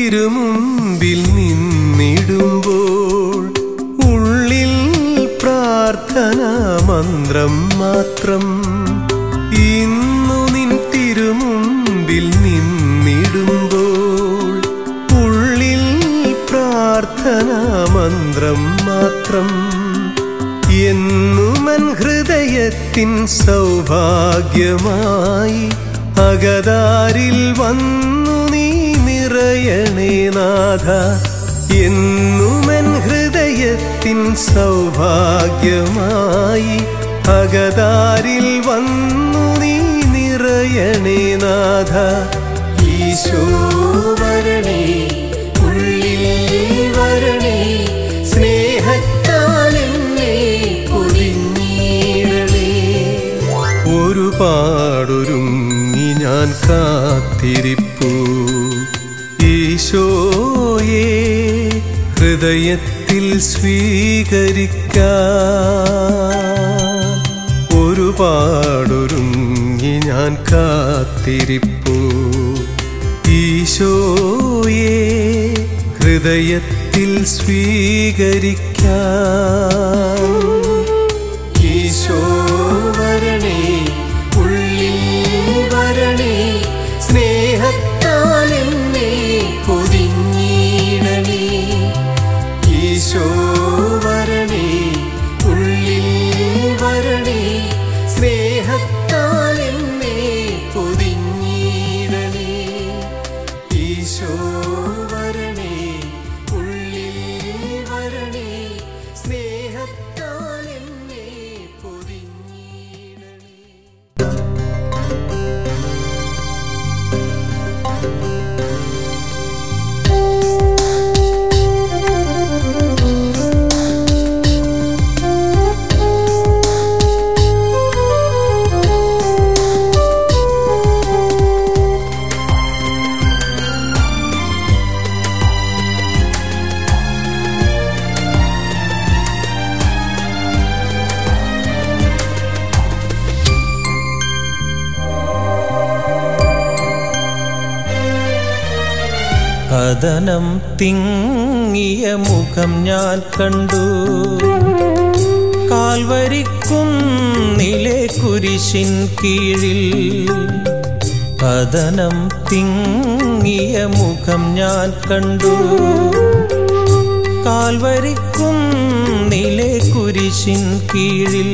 തിരുമുമ്പിൽ നിന്നിടുമ്പോൾ ഉള്ളിൽ പ്രാർത്ഥന മന്ത്രം മാത്രം ഇന്നു നിൻ തിരുമുമ്പിൽ നിന്നിടുമ്പോൾ ഉള്ളിൽ പ്രാർത്ഥന മന്ത്രം മാത്രം എന്നുമൻ ഹൃദയത്തിൻ സൗഭാഗ്യമായി അകതാരിൽ വന്നു നീ നിറയണേ നാഥ എന്നുമൻ ഹൃദയത്തിൻ സൗഭാഗ്യമായി അകതാരിൽ വന്നു നീ നിറയണേ നാഥ ഈശോ വരണേ ഉള്ളിൽ വരണേ സ്നേഹത്താൽ എന്നെ പൊതിഞ്ഞിടണേ ഒരുപാടൊരുങ്ങി ഞാൻ കാത്തിരിപ്പു ഈശോയെ ഹൃദയത്തിൽ സ്വീകരിക്കാൻ ഒരുപാടൊരുങ്ങി ഞാൻ കാത്തിരിപ്പു ഈശോയെ ഹൃദയത്തിൽ സ്വീകരിക്കാൻ ഈശോ വരണേ ഉള്ളിൽ വരണേ സ്നേഹത്താൽ എന്നെ പൊതിഞ്ഞിടണേ ഈശോ വരണേ ഉള്ളിൽ വരണേ സ്നേഹത്താൽ എന്നെ പൊതിഞ്ഞിടണേ ഈശോ വരണേ ഉള്ളിൽ വരണേ സ്നേഹത്താൽ എന്നെ പൊതിഞ്ഞിടണേ കഥനം തിങ്ങിയ മുഖം ഞാൻ കണ്ടു കാൽവരിക്കുന്നിലെ കുരിശിൻ കീഴിൽ കഥനം തിങ്ങിയ മുഖം ഞാൻ കണ്ടു കാൽവരിക്കുന്നിലെ കുരിശിൻ കീഴിൽ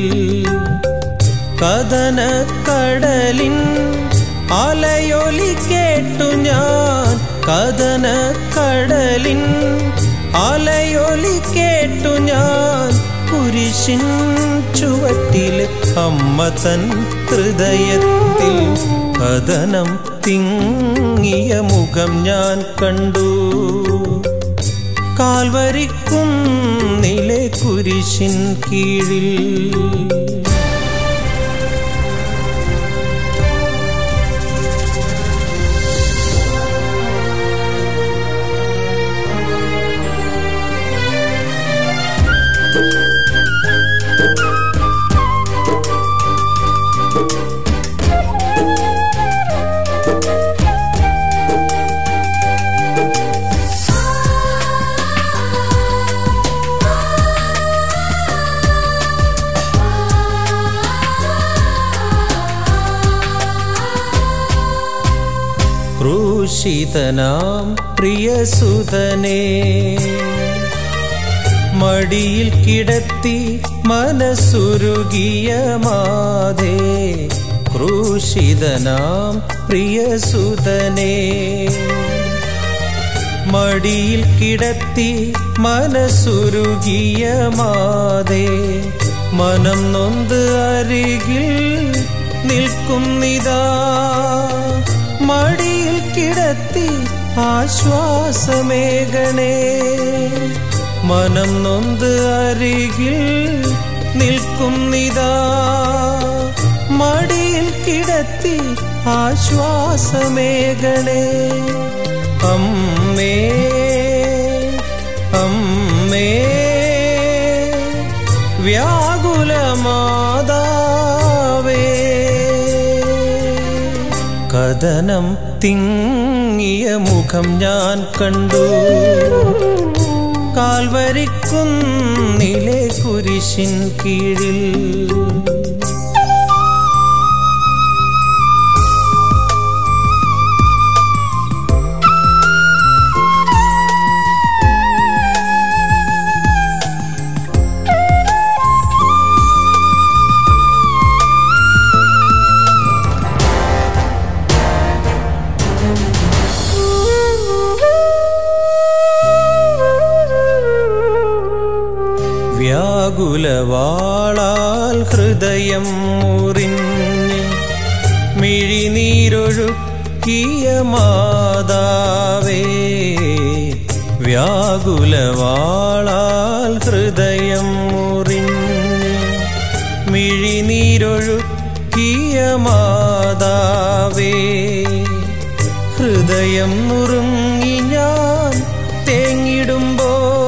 കഥനക്കടലിൻ അലയൊലി കേട്ടു ഞാൻ കഥനക്കടലിൻ അലയൊലി കേട്ടു ഞാൻ കുരിശിൻ ചുവട്ടിൽ അമ്മ തൻ ഹൃദയത്തിൽ കഥനം തിങ്ങിയ മുഖം ഞാൻ കണ്ടു കാൽവരിക്കുന്നിലെ കുരിശിൻ കീഴിൽ ക്രൂശിതനാം പ്രിയസുതനെ മടിയിൽ കിടത്തി മനസ്സുരുകിയ മാതേ ക്രൂശിതനാം പ്രിയസുതനെ മടിയിൽ കിടത്തി മനസ്സുരുകിയ മാതേ മനം നൊന്ത് അരികിൽ നിൽക്കുന്നിതാ മടിയിൽ കിടത്തി ആശ്വാസമേകണേ മനം നൊന്ത് അരികിൽ നിൽക്കുന്നിതാ മടിയിൽ കിടത്തി ആശ്വാസമേകണേ അമ്മേ അമ്മേ വ്യാകുലമാതാവേ കഥനം തിങ്ങിയ തിങ്ങിയ മുഖം ഞാൻ കണ്ടു കാൽവരിക്കുന്നിലെ കുരിശിൻ കീഴിൽ വ്യാകുലവാളാൽ ഹൃദയം മുറിഞ്ഞ് മിഴിനീരൊഴുക്കിയ മാതാവേ വ്യാകുലവാളാൽ ഹൃദയം മുറിഞ്ഞ് മിഴിനീരൊഴുക്കിയ മാതാവേ ഹൃദയം നുറുങ്ങി ഞാൻ തേങ്ങിടുമ്പോ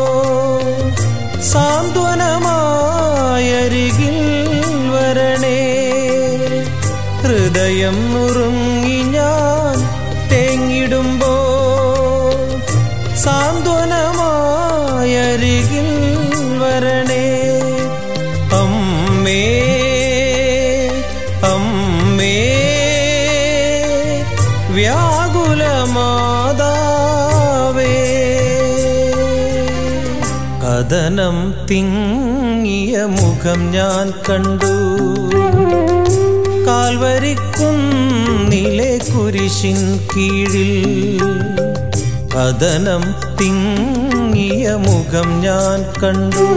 സാന്ത്വനമായരികിൽ വരണേ ഹൃദയം നുറുങ്ങി ഞാൻ തേങ്ങിടുമ്പോ സാന്ത്വനമായരികിൽ വരണേ അമ്മേ അമ്മേ വ്യാകുലമാതാവേ കഥനം തിങ്ങിയ മുഖം ഞാൻ കണ്ടു കാൽവരിക്കുന്നിലെ കുരിശിൻ കീഴിൽ കഥനം തിങ്ങിയ മുഖം ഞാൻ കണ്ടു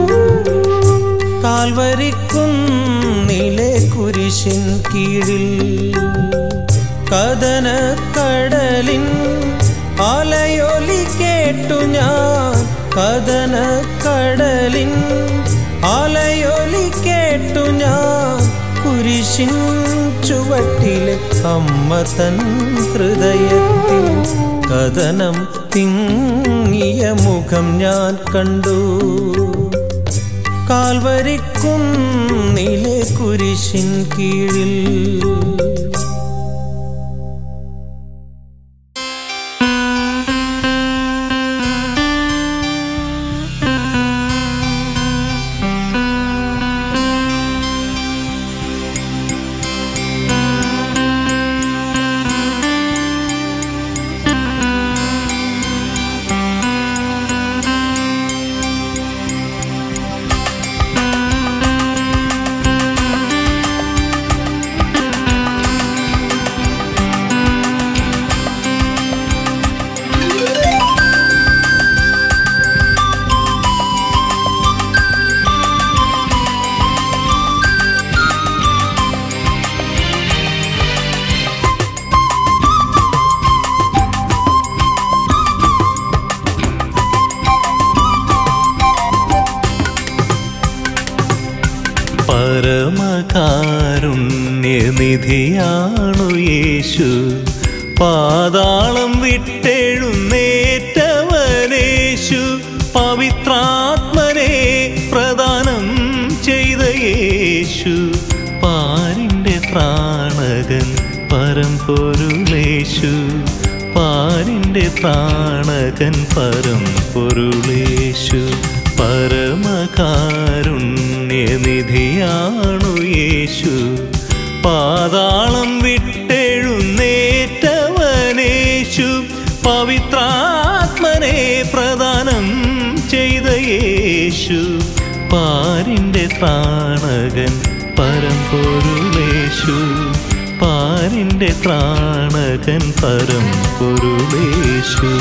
കാൽവരിക്കുന്നിലെ കുരിശിൻ കീഴിൽ കഥനക്കടലിൻ അലയൊലി കേട്ടു ഞാൻ കഥനക്കടലിൻ അലയൊലി കേട്ടു ഞാൻ കുരിശിൻ ചുവട്ടിലെ അമ്മ തൻ ഹൃദയത്തിൽ കഥനം തിങ്ങിയ മുഖം ഞാൻ കണ്ടു കാൽവരിക്കുന്നിലെ കുരിശിൻ കീഴിൽ പരമകാരുണ്യനിധിയാണു യേശു പാതാളം വിട്ടെഴുന്നേറ്റവനേശു പവിത്രാത്മനെ പ്രദാനം ചെയ്ത യേശു പാരിൻ്റെ ത്രാണകൻ പരംപൊരുളേശു പാരിൻ്റെ ത്രാണകൻ പരംപൊരുളേശു പരമകാരുണ്യനിധിയാണു യേശു പാതാളം വിട്ടെഴുന്നേറ്റവനേശു പവിത്രാത്മനെ പ്രദാനം ചെയ്ത യേശു പാരിൻ്റെ ത്രാണകൻ പരംപൊരുളേശു പാരിൻ്റെ ത്രാണകൻ പരംപൊരുളേശു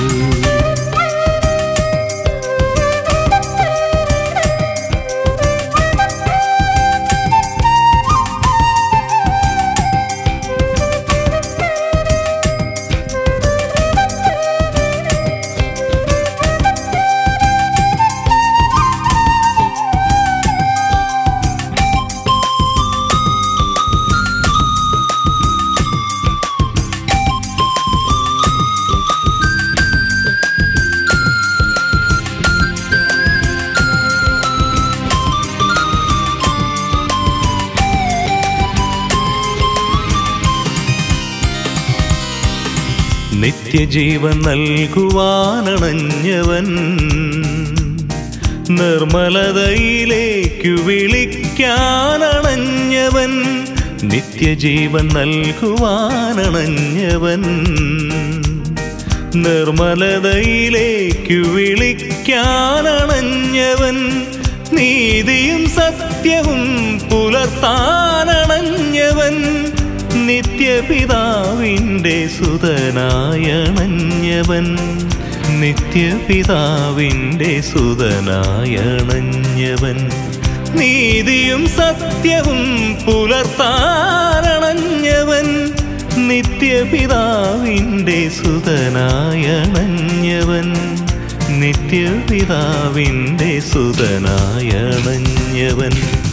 നിത്യജീവൻ നൽകുവാനണഞ്ഞവൻ നിർമ്മലതയിലേക്കു വിളിക്കാനണഞ്ഞവൻ നിത്യജീവൻ നൽകുവാനണഞ്ഞവൻ നിർമ്മലതയിലേക്കു വിളിക്കാനണഞ്ഞവൻ നീതിയും സത്യവും പുലർത്താനണഞ്ഞവൻ നിത്യപിതാവിൻ്റെ സുതനായണഞ്ഞവൻ നിത്യപിതാവിൻ്റെ സുതനായണഞ്ഞവൻ നീതിയും സത്യവും പുലർത്താനണഞ്ഞവൻ നിത്യപിതാവിൻ്റെ സുതനായണഞ്ഞവൻ നിത്യപിതാവിൻ്റെ സുതനായണഞ്ഞവൻ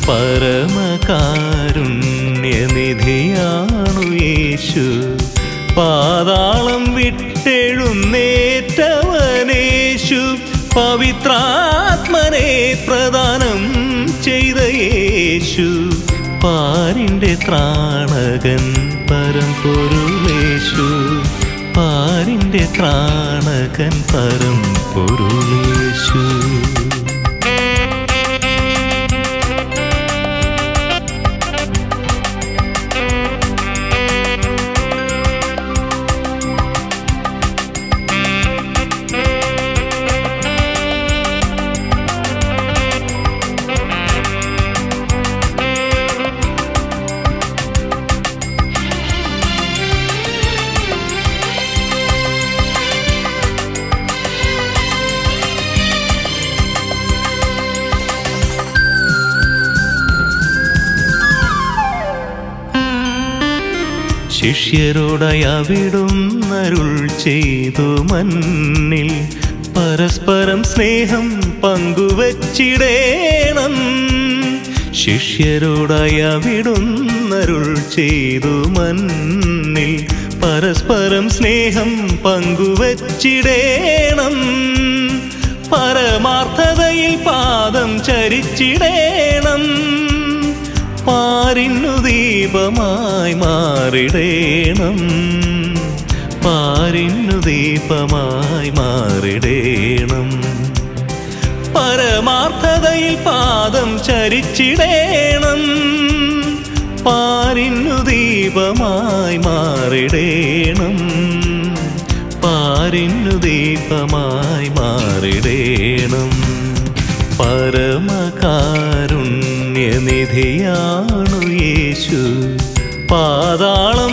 പരമകാരുണ്യനിധിയാണു യേശു പാതാളം വിട്ടെഴുന്നേറ്റവനേശു പവിത്രാത്മനെ പ്രദാനം ചെയ്ത യേശു പാരിൻ്റെ ത്രാണകൻ പരംപൊരുളേശു പാരിൻ്റെ ത്രാണകൻ പരംപൊരുളേശു ശിഷ്യരോടയവിടുന്നരുൾ ചെയ്തു മന്നിൽ പരസ്പരം സ്നേഹം പങ്കുവച്ചിടേണം ശിഷ്യരോടയവിടുന്നരുൾ ചെയ്തു മന്നിൽ പരസ്പരം സ്നേഹം പങ്കുവച്ചിടേണം പരമാർത്ഥതയിൽ പാദം ചരിച്ചിടേണം പാരിന്നു ദീപമായി മാറിടേണം പാരിന്നു ദീപമായി മാറിടേണം പരമാർത്ഥതയിൽ പാദം ചരിച്ചിടേണം പാരിന്നു ദീപമായി മാറിടേണം പാരിന്നു ദീപമായി മാറിടേണം പരമകാരുണ്യനിധിയാണു യേശു പാതാളം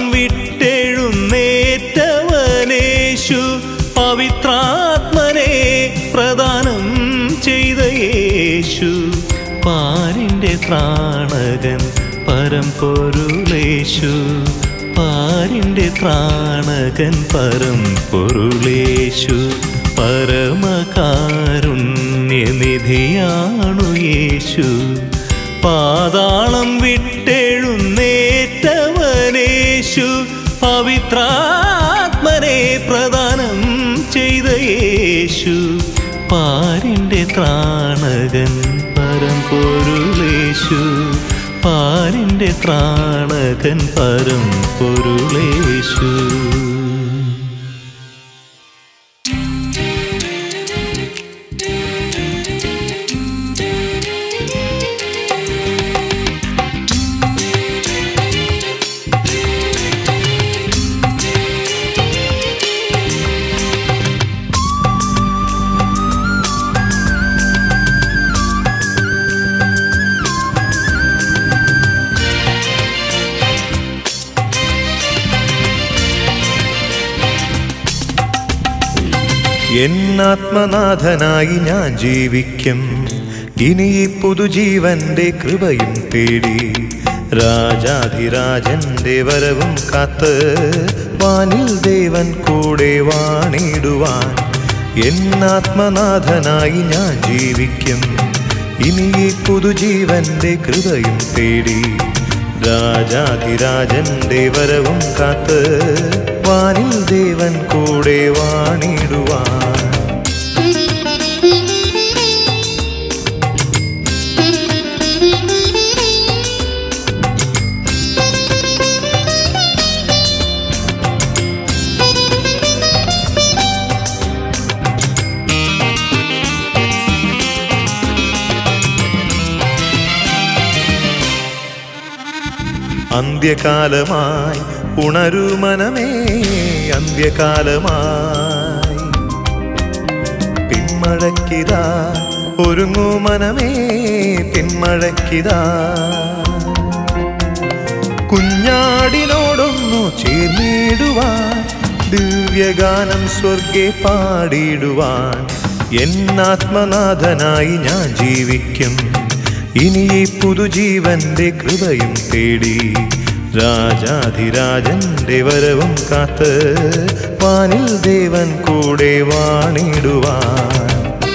വിട്ടെഴുന്നേറ്റവനേശു പവിത്രാത്മനെ പ്രദാനം ചെയ്ത യേശു പാരിൻ്റെ ത്രാണകൻ പരംപൊരുളേശു പാരിൻ്റെ ത്രാണകൻ പരംപൊരുളേശു പരമകാരുണ്യനിധിയാണു യേശു പാതാളം വിട്ടെഴുന്നേറ്റവനേശു പവിത്രാത്മനെ പ്രദാനം ചെയ്ത യേശു പാരിൻ്റെ ത്രാണകൻ പരംപൊരുളേശു പാരിൻ്റെ ത്രാണകൻ പരംപൊരുളേശു എന്നാത്മനാഥനായി ഞാൻ ജീവിക്കും ഇനി ഈ പുതുജീവന്റെ കൃപയും തേടി രാജാധിരാജന്റെ വരവും കാത്ത് വാനിൽ ദേവൻ കൂടെ വാണിടുവാൻ എന്നാത്മനാഥനായി ഞാൻ ജീവിക്കും ഇനി ഈ പുതുജീവന്റെ കൃപയും തേടി രാജാധിരാജന്റെ വരവും കാത്ത് വാനിൽ ദേവൻ കൂടെ വാണിടുവാൻ അന്ത്യകാലമായി ഉണരൂ മനമേ അന്ത്യകാലമായി പിന്മഴക്കിതാ ഒരുങ്ങൂ മനമേ പിന്മഴക്കിതാ കുഞ്ഞാടിനോടൊന്നു ചേർന്നിടുവാൻ ദിവ്യഗാനം സ്വർഗെ പാടിയിടുവാൻ എന്നാത്മനാഥനായി ഞാൻ ജീവിക്കും ഇനി ഈ പുതുജീവന്റെ കൃപയും തേടി രാജാധിരാജന്റെ വരവും കാത്ത് വാനിൽ ദേവൻ കൂടെ വാണിടുവാൻ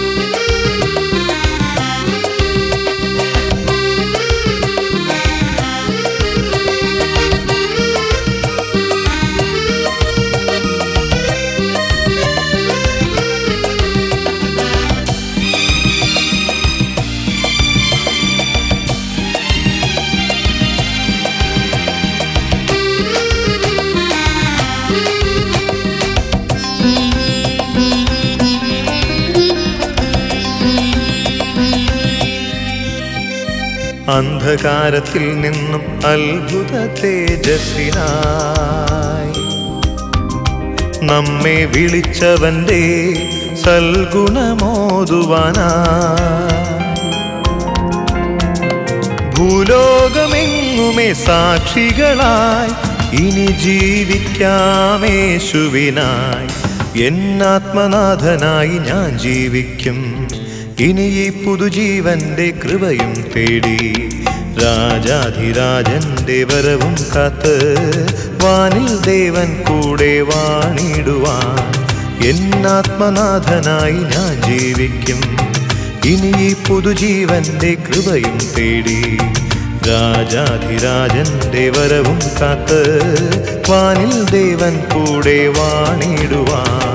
അന്ധകാരത്തിൽ നിന്നും അത്ഭുത തേജസ്സിനായി നമ്മെ വിളിച്ചവന്റെ സൽഗുണമോതുവാനായി ഭൂലോകമെങ്ങുമേ സാക്ഷികളായി ഇനി ജീവിക്കാമേശുവിനായി എന്നാത്മനാഥനായി ഞാൻ ജീവിക്കും ഇനി ഈ പുതുജീവന്റെ കൃപയും തേടി രാജാധിരാജന്റെ വരവും കാത്ത് വാനിൽ ദേവൻ കൂടെ വാണിടുവാൻ എന്നാത്മനാഥനായി ഞാൻ ജീവിക്കും ഇനി ഈ പുതുജീവന്റെ കൃപയും തേടി രാജാധിരാജന്റെ വരവും കാത്ത് വാനിൽ ദേവൻ കൂടെ വാണിടുവാൻ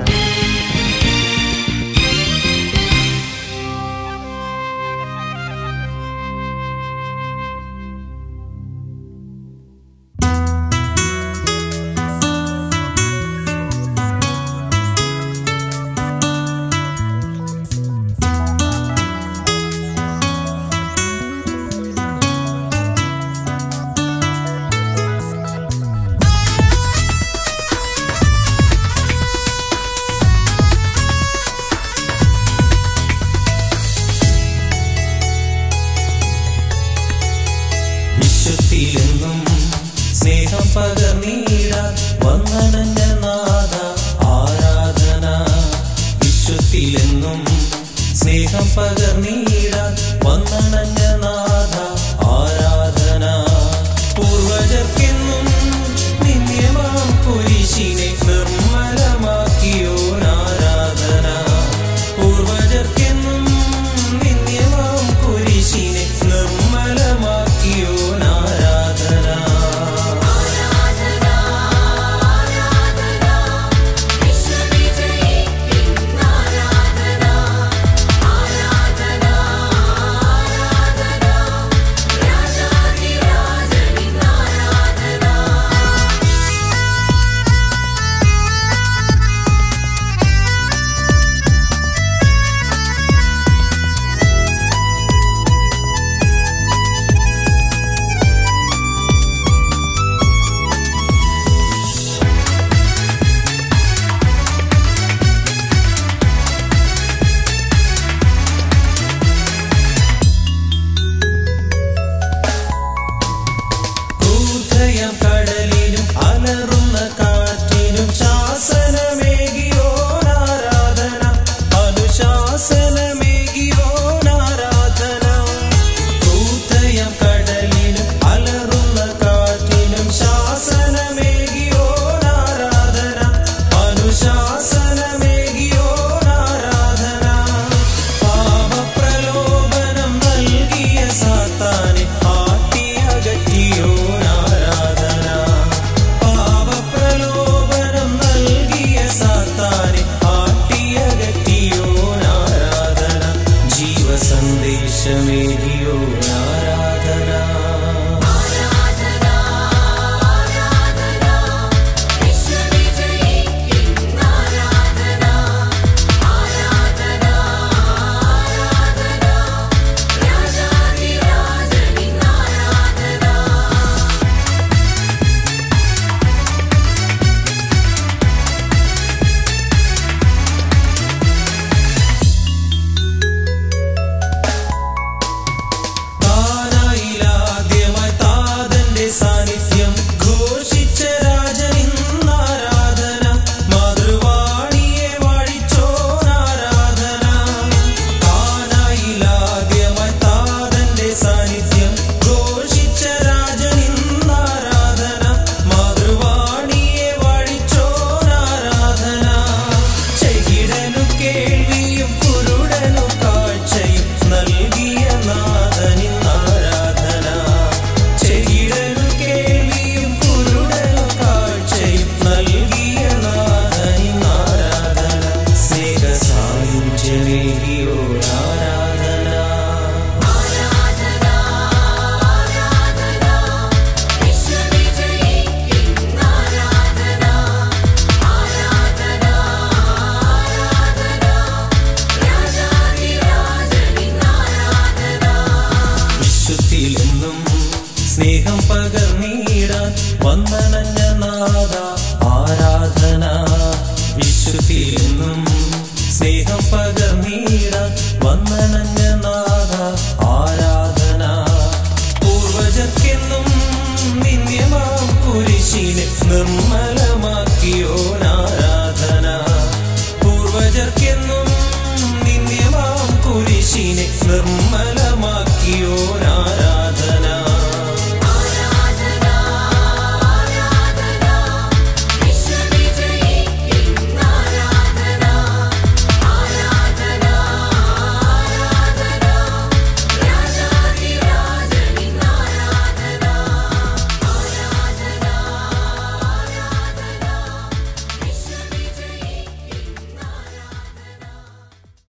വിശുദ്ധിയിലെന്നും സ്നേഹം പകർന്നീടാൻ വന്നണഞ്ഞ നാഥ ആരാധന വിശുദ്ധിയിലെന്നും സ്നേഹം പകർന്നീടാൻ വന്നണഞ്ഞ നാഥ ആരാധന പൂർവജർക്കെന്നും നിന്യമാം കുരിശിനെ